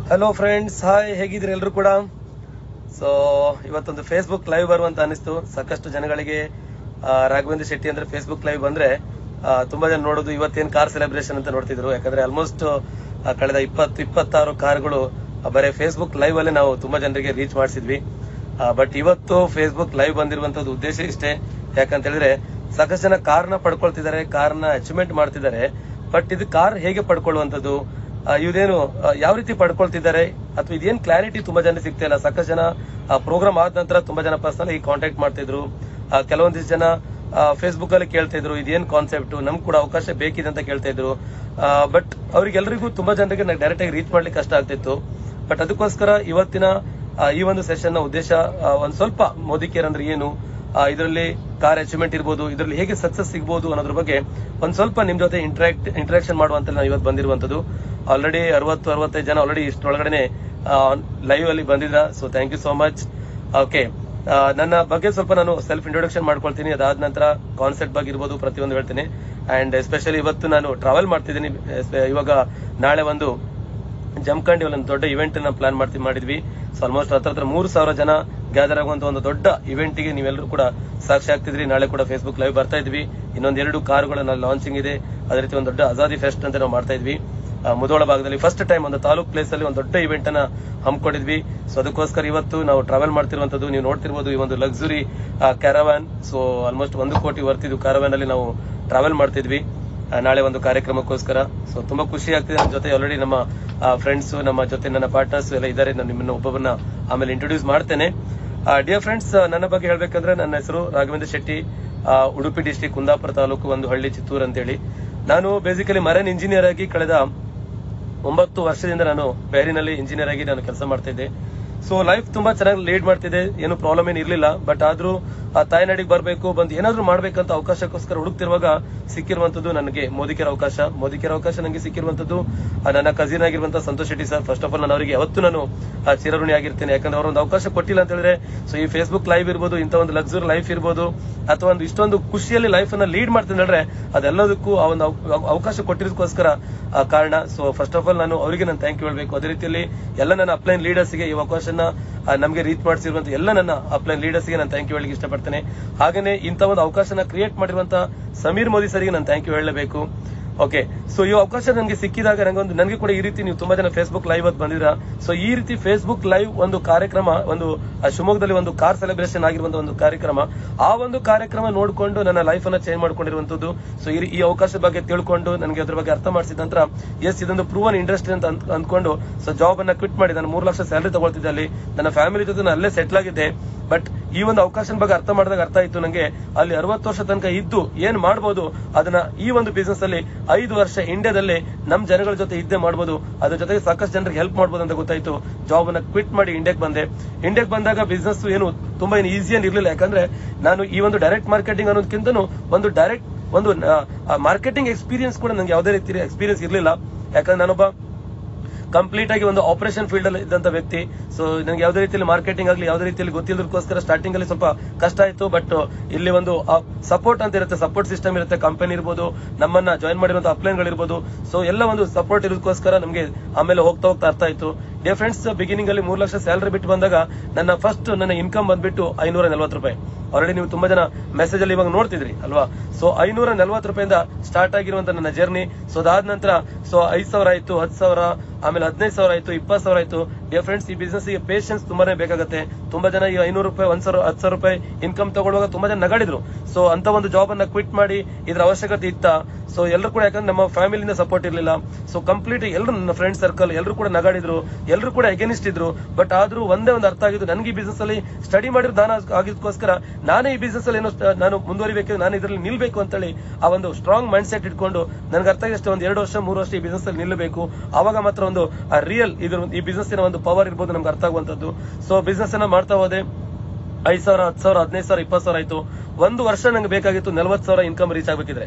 hello friends hi ಹೇಗಿದ್ರಿ ಎಲ್ಲರೂ ಕೂಡ so ಇವತ್ತೊಂದು ಫೇಸ್ಬುಕ್ ಲೈವ್ ಬರುವಂತ ಅನಿಸ್ತು ಸಾಕಷ್ಟು ಜನಗಳಿಗೆ ಆ, ರಾಘವೇಂದ್ರ ಶೆಟ್ಟಿ ಅಂದ್ರೆ ಫೇಸ್ಬುಕ್ ಲೈವ್ ಬಂದ್ರೆ ಆ, ತುಂಬಾ ಜನ ನೋಡೋದು ಇವತ್ತೇನ್ ಕಾರ್ ಸೆಲೆಬ್ರೇಷನ್ ಅಂತ ನೋಡ್ತಿದ್ರು ಯಾಕಂದ್ರೆ ಆಲ್ಮೋಸ್ಟ್ ಕಳೆದ ಇಪ್ಪತ್ತು ಇಪ್ಪತ್ತಾರು ಕಾರ್ಗಳು ಬರೀ ಫೇಸ್ಬುಕ್ ಲೈವ್ ಅಲ್ಲೇ ನಾವು ತುಂಬಾ ಜನರಿಗೆ ರೀಚ್ ಮಾಡಿಸಿದ್ವಿ ಬಟ್ ಇವತ್ತು ಫೇಸ್ಬುಕ್ ಲೈವ್ ಬಂದಿರುವಂತದ್ದು ಉದ್ದೇಶ ಇಷ್ಟೇ ಯಾಕಂತ ಹೇಳಿದ್ರೆ ಸಾಕಷ್ಟು ಜನ ಕಾರ್ನ ಪಡ್ಕೊಳ್ತಿದ್ದಾರೆ ಕಾರ್ನ ಅಚೀವ್ಮೆಂಟ್ ಮಾಡ್ತಿದ್ದಾರೆ ಬಟ್ ಇದು ಕಾರ್ ಹೇಗೆ ಪಡ್ಕೊಳ್ಳುವಂತದ್ದು ಆ, ಇವ್ರೇನು ಆ, ಯಾವ ರೀತಿ ಪಡ್ಕೊಳ್ತಿದ್ದಾರೆ ಅಥವಾ ಇದೇನ್ ಕ್ಲಾರಿಟಿ ತುಂಬಾ ಜನ ಸಿಗ್ತಾ ಇಲ್ಲ ಸಾಕಷ್ಟು ಜನ ಪ್ರೋಗ್ರಾಮ್ ಆದ ನಂತರ ತುಂಬಾ ಜನ ಪರ್ಸನಲ್ ಈ ಕಾಂಟ್ಯಾಕ್ಟ್ ಮಾಡ್ತಿದ್ರು ಆ, ಕೆಲವೊಂದಿಷ್ಟು ಜನ ಫೇಸ್ಬುಕ್ ಅಲ್ಲಿ ಕೇಳ್ತಾ ಇದ್ರು ಇದೇನ್ ಕಾನ್ಸೆಪ್ಟ್ ನಮ್ಗೆ ಕೂಡ ಅವಕಾಶ ಬೇಕಿದೆ ಅಂತ ಕೇಳ್ತಾ ಇದ್ರು ಬಟ್ ಅವ್ರಿಗೆಲ್ಲರಿಗೂ ತುಂಬಾ ಜನರಿಗೆ ಡೈರೆಕ್ಟ್ ಆಗಿ ರೀಚ್ ಮಾಡ್ಲಿಕ್ಕೆ ಕಷ್ಟ ಆಗ್ತಿತ್ತು ಬಟ್ ಅದಕ್ಕೋಸ್ಕರ ಇವತ್ತಿನ ಆ, ಈ ಒಂದು ಸೆಷನ್ ನ ಉದ್ದೇಶ ಆ, ಒಂದ್ ಸ್ವಲ್ಪ ಮೋದಿ ಕೇರ್ ಅಂದ್ರೆ ಏನು ಇದರಲ್ಲಿ ಕಾರ್ ಅಚೀವ್ಮೆಂಟ್ ಇರ್ಬೋದು ಇದರಲ್ಲಿ ಹೇಗೆ ಸಕ್ಸಸ್ ಸಿಗ್ಬೋದು ಅನ್ನೋದ್ರ ಬಗ್ಗೆ ಒಂದ್ ಸ್ವಲ್ಪ ನಿಮ್ ಜೊತೆ ಇಂಟ್ರಾಕ್ಟ್ ಇಂಟ್ರಾಕ್ಷನ್ ಮಾಡುವಂತ ನಾವು ಇವತ್ತು ಬಂದಿರುವಂತದ್ದು ಆಲ್ರೆಡಿ ಅರವತ್ತು ಅರವತ್ತೈದು ಜನ ಆಲ್ರೆಡಿ ಇಷ್ಟೊಳಗಡೆ ಲೈವ್ ಅಲ್ಲಿ ಬಂದಿದ್ರ so thank you so much okay ನನ್ನ ಬಗ್ಗೆ ಸ್ವಲ್ಪ ನಾನು ಸೆಲ್ಫ್ ಇಂಟ್ರೊಡಕ್ಷನ್ ಮಾಡ್ಕೊಳ್ತೀನಿ ಅದಾದ ನಂತರ ಕಾನ್ಸೆಪ್ಟ್ ಬಗ್ಗೆ ಇರ್ಬೋದು ಪ್ರತಿಯೊಂದು ಹೇಳ್ತೀನಿ ಅಂಡ್ ಎಸ್ಪೆಷಲಿ ಇವತ್ತು ನಾನು ಟ್ರಾವೆಲ್ ಮಾಡ್ತಿದ್ದೀನಿ ಎಸ್ಪೆ- ಇವಾಗ ನಾಳೆ ಒಂದು ಜಮ್ಕಂಡಿ ಒಂದು ದೊಡ್ಡ ಇವೆಂಟ್ ನ ಪ್ಲಾನ್ ಮಾಡ್ತೀವಿ ಮಾಡಿದ್ವಿ ಸೊ ಆಲ್ಮೋಸ್ಟ್ ಹತ್ರ ಹತ್ರ ಮೂರು ಸಾವಿರ ಜನ ಗ್ಯಾದರ್ ಆಗುವಂತ ಒಂದು ದೊಡ್ಡ ಇವೆಂಟ್ ಗೆ ನೀವೆಲ್ಲರೂ ಕೂಡ ಸಾಕ್ಷಿ ಆಗ್ತಿದ್ರಿ ನಾಳೆ ಕೂಡ ಫೇಸ್ಬುಕ್ ಲೈವ್ ಬರ್ತಾ ಇದ್ವಿ ಇನ್ನೊಂದ್ ಎರಡು ಕಾರುಗಳ ಲಾಂಚಿಂಗ್ ಇದೆ ಅದೇ ರೀತಿ ಒಂದು ದೊಡ್ಡ ಆಜಾದಿ ಫೆಸ್ಟ್ ಅಂತ ನಾವು ಮಾಡ್ತಾ ಇದ್ವಿ ಆ, ಮುಧೋಳ ಭಾಗದಲ್ಲಿ ಫಸ್ಟ್ ಟೈಮ್ ಒಂದು ತಾಲೂಕ್ ಪ್ಲೇಸ್ ಅಲ್ಲಿ ಒಂದು ದೊಡ್ಡ ಇವೆಂಟ್ ಅನ್ನ ಹಮ್ಮಿಕೊಂಡಿದ್ವಿ ಸೊ ಅದಕ್ಕೋಸ್ಕರ ಇವತ್ತು ನಾವು ಟ್ರಾವೆಲ್ ಮಾಡ್ತಿರುವಂತದ್ದು ನೀವು ನೋಡ್ತಿರ್ಬೋದು ಈ ಒಂದು ಲಕ್ಸುರಿ ಕ್ಯಾರವಾನ್ ಸೊ ಆಲ್ಮೋಸ್ಟ್ ಒಂದು ಕೋಟಿ ವರ್ತಿದ್ದು ಕ್ಯಾರವಾನ್ ಅಲ್ಲಿ ನಾವು ಟ್ರಾವೆಲ್ ಮಾಡ್ತಿದ್ವಿ ಆ, ನಾಳೆ ಒಂದು ಕಾರ್ಯಕ್ರಮಕ್ಕೋಸ್ಕರ ಸೊ ತುಂಬಾ ಖುಷಿ ಆಗ್ತಿದೆ ನಮ್ಮ ಜೊತೆ ಆಲ್ರೆಡಿ ನಮ್ಮ ಫ್ರೆಂಡ್ಸ್ ನಮ್ಮ ಜೊತೆ ನನ್ನ ಪಾರ್ಟ್ನರ್ಸ್ ಎಲ್ಲ ಇದ್ದಾರೆ ನಾನು ನಿಮ್ಮನ್ನ ಒಬ್ಬೊಬ್ಬರನ್ನ ಆಮೇಲೆ ಇಂಟ್ರೊಡ್ಯೂಸ್ ಮಾಡ್ತೇನೆ ಡಿಯರ್ ಫ್ರೆಂಡ್ಸ್ ನನ್ನ ಬಗ್ಗೆ ಹೇಳ್ಬೇಕಂದ್ರೆ ನನ್ನ ಹೆಸರು ರಾಘವೇಂದ್ರ ಶೆಟ್ಟಿ ಆ, ಉಡುಪಿ ಡಿಸ್ಟಿಕ್ ಕುಂದಾಪುರ ತಾಲೂಕು ಒಂದು ಹಳ್ಳಿ ಚಿತ್ತೂರು ಅಂತೇಳಿ ನಾನು ಬೇಸಿಕಲಿ ಮರನ್ ಇಂಜಿನಿಯರ್ ಆಗಿ ಕಳೆದ ಒಂಬತ್ತು ವರ್ಷದಿಂದ ನಾನು ಬೇರಿನಲ್ಲಿ ಇಂಜಿನಿಯರ್ ಆಗಿ ನಾನು ಕೆಲಸ ಮಾಡ್ತಾ ಇದ್ದೆ ಸೊ ಲೈಫ್ ತುಂಬಾ ಚೆನ್ನಾಗಿ ಲೀಡ್ ಮಾಡ್ತಿದೆ ಏನು ಪ್ರಾಬ್ಲಮ್ ಏನು ಇರ್ಲಿಲ್ಲ ಬಟ್ ಆದ್ರೂ ಆ ತಾಯ್ನಾಡಿಗೆ ಬರಬೇಕು ಬಂದು ಏನಾದ್ರೂ ಮಾಡ್ಬೇಕಂತ ಅವಕಾಶಕ್ಕೋಸ್ಕರ ಹುಡುಕ್ತಿರುವಾಗ ಸಿಕ್ಕಿರುವಂತದ್ದು ನನಗೆ ಮೋದಿಕೆರ ಅವಕಾಶ ಮೋದಿಕೆರ ಅವಕಾಶ ನನಗೆ ಸಿಕ್ಕಿರುವಂತದ್ದು ಆ, ನನ್ನ ಕಸಿನ್ ಆಗಿರುವಂತ Santhosh Shetty sir first of all ನಾನು ಅವರಿಗೆ ಯಾವತ್ತೂ ನಾನು ಆ, ಚಿರಋಣಿ ಆಗಿರ್ತೇನೆ ಯಾಕಂದ್ರೆ ಅವರೊಂದು ಅವಕಾಶ ಕೊಟ್ಟಿಲ್ಲ ಅಂತ ಹೇಳಿದ್ರೆ ಸೊ ಈ ಫೇಸ್ಬುಕ್ ಲೈವ್ ಇರ್ಬೋದು ಇಂಥ ಒಂದು ಲಕ್ಸುರಿ ಲೈಫ್ ಇರ್ಬೋದು ಅಥವಾ ಒಂದು ಇಷ್ಟೊಂದು ಖುಷಿಯಲ್ಲಿ ಲೈಫ್ ಅನ್ನ ಲೀಡ್ ಮಾಡ್ತೀನಿ ಹೇಳಿದ್ರೆ ಅದೆಲ್ಲದಕ್ಕೂ ಆ ಒಂದು ಅವ- ಅವ- ಅವಕಾಶ ಕೊಟ್ಟಿರೋದಕ್ಕೋಸ್ಕರ ಆ, ಕಾರಣ ಸೊ ಫಸ್ಟ್ ಆಫ್ ಆಲ್ ನಾನು ಅವರಿಗೆ ನಾನು ಥ್ಯಾಂಕ್ ಯು ಹೇಳ್ಬೇಕು ಅದೇ ರೀತಿಯಲ್ಲಿ ಎಲ್ಲ ನನ್ನ ಅಪ್ಲೈನ್ ಲೀಡರ್ಸ್ಗೆ ಈ ಅವಕಾಶನ ಆ, ನಮಗೆ ರೀಚ್ ಮಾಡಿಸಿರುವಂತ ಎಲ್ಲ ನನ್ನ ಅಪ್ಲೈನ್ ಲೀಡರ್ಸ್ಗೆ ನಾನು ಥ್ಯಾಂಕ್ ಯು ಹೇಳಲಿಕ್ಕೆ ಇಷ್ಟಪಡ್ತೇನೆ ಹಾಗೇನೆ ಇಂಥ ಒಂದು ಅವಕಾಶನ ಕ್ರಿಯೇಟ್ ಮಾಡಿರುವಂತ ಸಮೀರ್ ಮೋದಿ ಸರಿಗೆ ನಾನು ಥ್ಯಾಂಕ್ ಯು ಹೇಳಲೇಬೇಕು ಓಕೆ ಸೊ ಈ ಅವಕಾಶ ನನಗೆ ಸಿಕ್ಕಿದಾಗ ನನಗೊಂದು ನನಗೆ ಕೂಡ ಈ ರೀತಿ ನೀವು ತುಂಬಾ ಜನ ಫೇಸ್ಬುಕ್ ಲೈವ್ ಅಂತ ಬಂದಿದ್ರ ಸೊ ಈ ರೀತಿ ಫೇಸ್ಬುಕ್ ಲೈವ್ ಒಂದು ಕಾರ್ಯಕ್ರಮ ಒಂದು ಆ, ಶಿವಮೊಗ್ಗದಲ್ಲಿ ಒಂದು ಕಾರ್ ಸೆಲೆಬ್ರೇಷನ್ ಆಗಿರುವಂತ ಒಂದು ಕಾರ್ಯಕ್ರಮ ಆ ಒಂದು ಕಾರ್ಯಕ್ರಮ ನೋಡಿಕೊಂಡು ನನ್ನ ಲೈಫ್ ಅನ್ನ ಚೇಂಜ್ ಮಾಡ್ಕೊಂಡಿರುವಂತದ್ದು ಸೊ ಈ ಈ ಅವಕಾಶದ ಬಗ್ಗೆ ತಿಳ್ಕೊಂಡು ನನಗೆ ಅದ್ರ ಬಗ್ಗೆ ಅರ್ಥ ಮಾಡಿಸಿದ ನಂತರ ಎಸ್ ಇದೊಂದು ಪ್ರೂವನ್ ಇಂಡಸ್ಟ್ರಿ ಅಂತ ಅಂದ್- ಅಂದ್ಕೊಂಡು ಸೊ ಜಾಬ್ ಅನ್ನ ಕ್ವಿಟ್ ಮಾಡಿ ನಾನು ಮೂರು ಲಕ್ಷ ಸ್ಯಾಲರಿ ತಗೊಳ್ತಿದ್ದೆ ಅಲ್ಲಿ ನನ್ನ ಫ್ಯಾಮಿಲಿ ಜೊತೆ ನಾನು ಅಲ್ಲೇ ಸೆಟ್ಲ್ ಆಗಿದ್ದೆ ಬಟ್ ಈ ಒಂದು ಅವಕಾಶದ ಬಗ್ಗೆ ಅರ್ಥ ಮಾಡಿದಾಗ ಅರ್ಥ ಆಯ್ತು ನಂಗೆ ಅಲ್ಲಿ ಅರವತ್ತು ವರ್ಷ ತನಕ ಇದ್ದು ಏನ್ ಮಾಡ್ಬೋದು ಅದನ್ನ ಈ ಒಂದು ಬಿಸ್ನೆಸ್ ಅಲ್ಲಿ ಐದು ವರ್ಷ ಇಂಡಿಯಾದಲ್ಲಿ ನಮ್ ಜನಗಳ ಜೊತೆ ಇದ್ದೇ ಮಾಡ್ಬೋದು ಅದ್ರ ಜೊತೆಗೆ ಸಾಕಷ್ಟು ಜನರಿಗೆ ಹೆಲ್ಪ್ ಮಾಡ್ಬೋದು ಅಂತ ಗೊತ್ತಾಯ್ತು ಜಾಬ್ ಅನ್ನ ಕ್ವಿಟ್ ಮಾಡಿ ಇಂಡಿಯಾಕ್ ಬಂದೆ ಇಂಡಿಯಾಕ್ ಬಂದಾಗ ಬಿಸ್ನೆಸ್ ಏನು ತುಂಬಾ ಏನು ಈಸಿ ಏನ್ ಇರ್ಲಿಲ್ಲ ಯಾಕಂದ್ರೆ ನಾನು ಈ ಒಂದು ಡೈರೆಕ್ಟ್ ಮಾರ್ಕೆಟಿಂಗ್ ಅನ್ನೋದಕ್ಕಿಂತನೂ ಒಂದು ಡೈರೆಕ್ಟ್ ಒಂದು ಮಾರ್ಕೆಟಿಂಗ್ ಎಕ್ಸ್ಪೀರಿಯನ್ಸ್ ಕೂಡ ನಂಗೆ ಯಾವುದೇ ರೀತಿ ಎಕ್ಸ್ಪೀರಿಯನ್ಸ್ ಇರ್ಲಿಲ್ಲ ಯಾಕಂದ್ರೆ ನಾನೊಬ್ಬ ಕಂಪ್ಲೀಟ್ ಆಗಿ ಒಂದು ಆಪರೇಷನ್ ಫೀಲ್ಡ್ ಅಲ್ಲಿ ಇದ್ದಂತ ವ್ಯಕ್ತಿ ಸೊ ನನಗೆ ಯಾವುದೇ ರೀತಿಯಲ್ಲಿ ಮಾರ್ಕೆಟಿಂಗ್ ಆಗಲಿ ಯಾವುದೇ ರೀತಿಯಲ್ಲಿ ಗೊತ್ತಿಲ್ಲದಕ್ಕೋಸ್ಕರ ಸ್ಟಾರ್ಟಿಂಗ್ ಅಲ್ಲಿ ಸ್ವಲ್ಪ ಕಷ್ಟ ಆಯ್ತು ಬಟ್ ಇಲ್ಲಿ ಒಂದು ಸಪೋರ್ಟ್ ಅಂತ ಇರುತ್ತೆ ಸಪೋರ್ಟ್ ಸಿಸ್ಟಮ್ ಇರುತ್ತೆ ಕಂಪನಿ ಇರ್ಬೋದು ನಮ್ಮನ್ನ ಜಾಯಿನ್ ಮಾಡಿರುವಂತ ಅಪ್ಲೈನ್ಗಳಿರ್ಬೋದು ಸೊ ಎಲ್ಲ ಒಂದು ಸಪೋರ್ಟ್ ಇರೋದಕ್ಕೋಸ್ಕರ ನಮಗೆ ಆಮೇಲೆ ಹೋಗ್ತಾ ಹೋಗ್ತಾ ಅರ್ಥ ಆಯ್ತು ಡಿಯರ್ ಫ್ರೆಂಡ್ಸ್ ಬಿಗಿನಿಂಗ್ ಅಲ್ಲಿ ಮೂರು ಲಕ್ಷ ಸ್ಯಾಲರಿ ಬಿಟ್ಟು ಬಂದಾಗ ನನ್ನ ಫಸ್ಟ್ ನನ್ನ ಇನ್ಕಮ್ ಬಂದ್ಬಿಟ್ಟು ಐನೂರ ನಲ್ವತ್ತು ರೂಪಾಯಿ ಆಲ್ರೆಡಿ ನೀವು ತುಂಬಾ ಜನ ಮೆಸೇಜ್ ಅಲ್ಲಿ ಇವಾಗ ನೋಡ್ತಿದ್ರಿ ಅಲ್ವಾ ಸೊ ಐನೂರ ನಲ್ವತ್ತು ರೂಪಾಯಿಂದ ಸ್ಟಾರ್ಟ್ ಆಗಿರುವಂತ ನನ್ನ ಜರ್ನಿ ಸೊ ಅದಾದ ನಂತರ ಸೊ ಐದ್ ಸಾವಿರ ಆಯ್ತು ಹತ್ತು ಸಾವಿರ ಆಮೇಲೆ ಹದಿನೈದು ಸಾವಿರ ಆಯ್ತು ಇಪ್ಪತ್ತು ಸಾವಿರ ಆಯ್ತು ಡಿಯರ್ ಫ್ರೆಂಡ್ಸ್ ಈ ಬಿಸ್ನೆಸ್ ಗೆ ಪೇಷನ್ಸ್ ತುಂಬಾನೇ ಬೇಕಾಗುತ್ತೆ ತುಂಬಾ ಜನ ಈ ಐನೂರು ರೂಪಾಯಿ ಒಂದ್ ಸಾವಿರ ಹತ್ತು ಸಾವಿರ ರೂಪಾಯಿ ಇನ್ಕಮ್ ತಗೊಳ್ಳುವಾಗ ತುಂಬಾ ಜನ ನಗಾಡಿದ್ರು ಸೊ ಅಂತ ಒಂದು ಜಾಬ್ ಅನ್ನ ಕ್ವಿಟ್ ಮಾಡಿ ಇದ್ರ ಅವಶ್ಯಕತೆ ಇತ್ತ ಸೊ ಎಲ್ಲರೂ ಕೂಡ ಯಾಕಂದ್ರೆ ನಮ್ಮ ಫ್ಯಾಮಿಲಿಯಿಂದ ಸಪೋರ್ಟ್ ಇರಲಿಲ್ಲ ಸೊ ಕಂಪ್ಲೀಟ್ ಎಲ್ಲರೂ ನನ್ನ ಫ್ರೆಂಡ್ ಸರ್ಕಲ್ ಎಲ್ಲರೂ ಕೂಡ ನಗಾಡಿದ್ರು ಎಲ್ಲರೂ ಕೂಡ ಎಗೇನಿಸ್ಟ್ ಇದ್ರು ಬಟ್ ಆದ್ರೂ ಒಂದೇ ಒಂದು ಅರ್ಥ ಆಗಿದ್ದು ನನಗೆ ಈ ಬಿಸ್ನೆಸ್ ಅಲ್ಲಿ ಸ್ಟಡಿ ಮಾಡಿರೋ ದಾನ ಆಗಿದ್ದಕ್ಕೋಸ್ಕರ ನಾನೇ ಈ ಬಿಸ್ನೆಸ್ ಅಲ್ಲಿ ಏನೋ sta- ನಾನು ಮುಂದುವರಿಬೇಕು ನಾನು ಇದರಲ್ಲಿ ನಿಲ್ಬೇಕು ಅಂತೇಳಿ ಆ ಒಂದು ಸ್ಟ್ರಾಂಗ್ ಮೈಂಡ್ ಸೆಟ್ ಇಟ್ಕೊಂಡು ನನಗೆ ಅರ್ಥ ಆಗಿಷ್ಟು ಒಂದು ಎರಡು ವರ್ಷ ಮೂರು ವರ್ಷ ಈ ಬಿಸ್ನೆಸ್ ಅಲ್ಲಿ ನಿಲ್ಲಬೇಕು ಅವಾಗ ಮಾತ್ರ ಒಂದು ರಿಯಲ್ ಇದ್ರ ಈ ಬಿಸ್ನೆಸ್ ಒಂದು ಪವರ್ ಇರ್ಬೋದು ನಮ್ಗೆ ಅರ್ಥ ಆಗುವಂತದ್ದು ಸೊ ಬಿಸ್ನೆಸ್ ಅನ್ನ ಮಾಡ್ತಾ ಹೋದೆ ಐದ್ ಸಾವಿರ ಹತ್ತು ಸಾವಿರ ಹದಿನೈದು ಸಾವಿರ ಇಪ್ಪತ್ತು ಸಾವಿರ ಆಯ್ತು ಒಂದು ವರ್ಷ ನಂಗೆ ಬೇಕಾಗಿತ್ತು ನಲ್ವತ್ತು ಸಾವಿರ ಇನ್ಕಮ್ ರೀಚ್ ಆಗ್ಬೇಕಿದ್ರೆ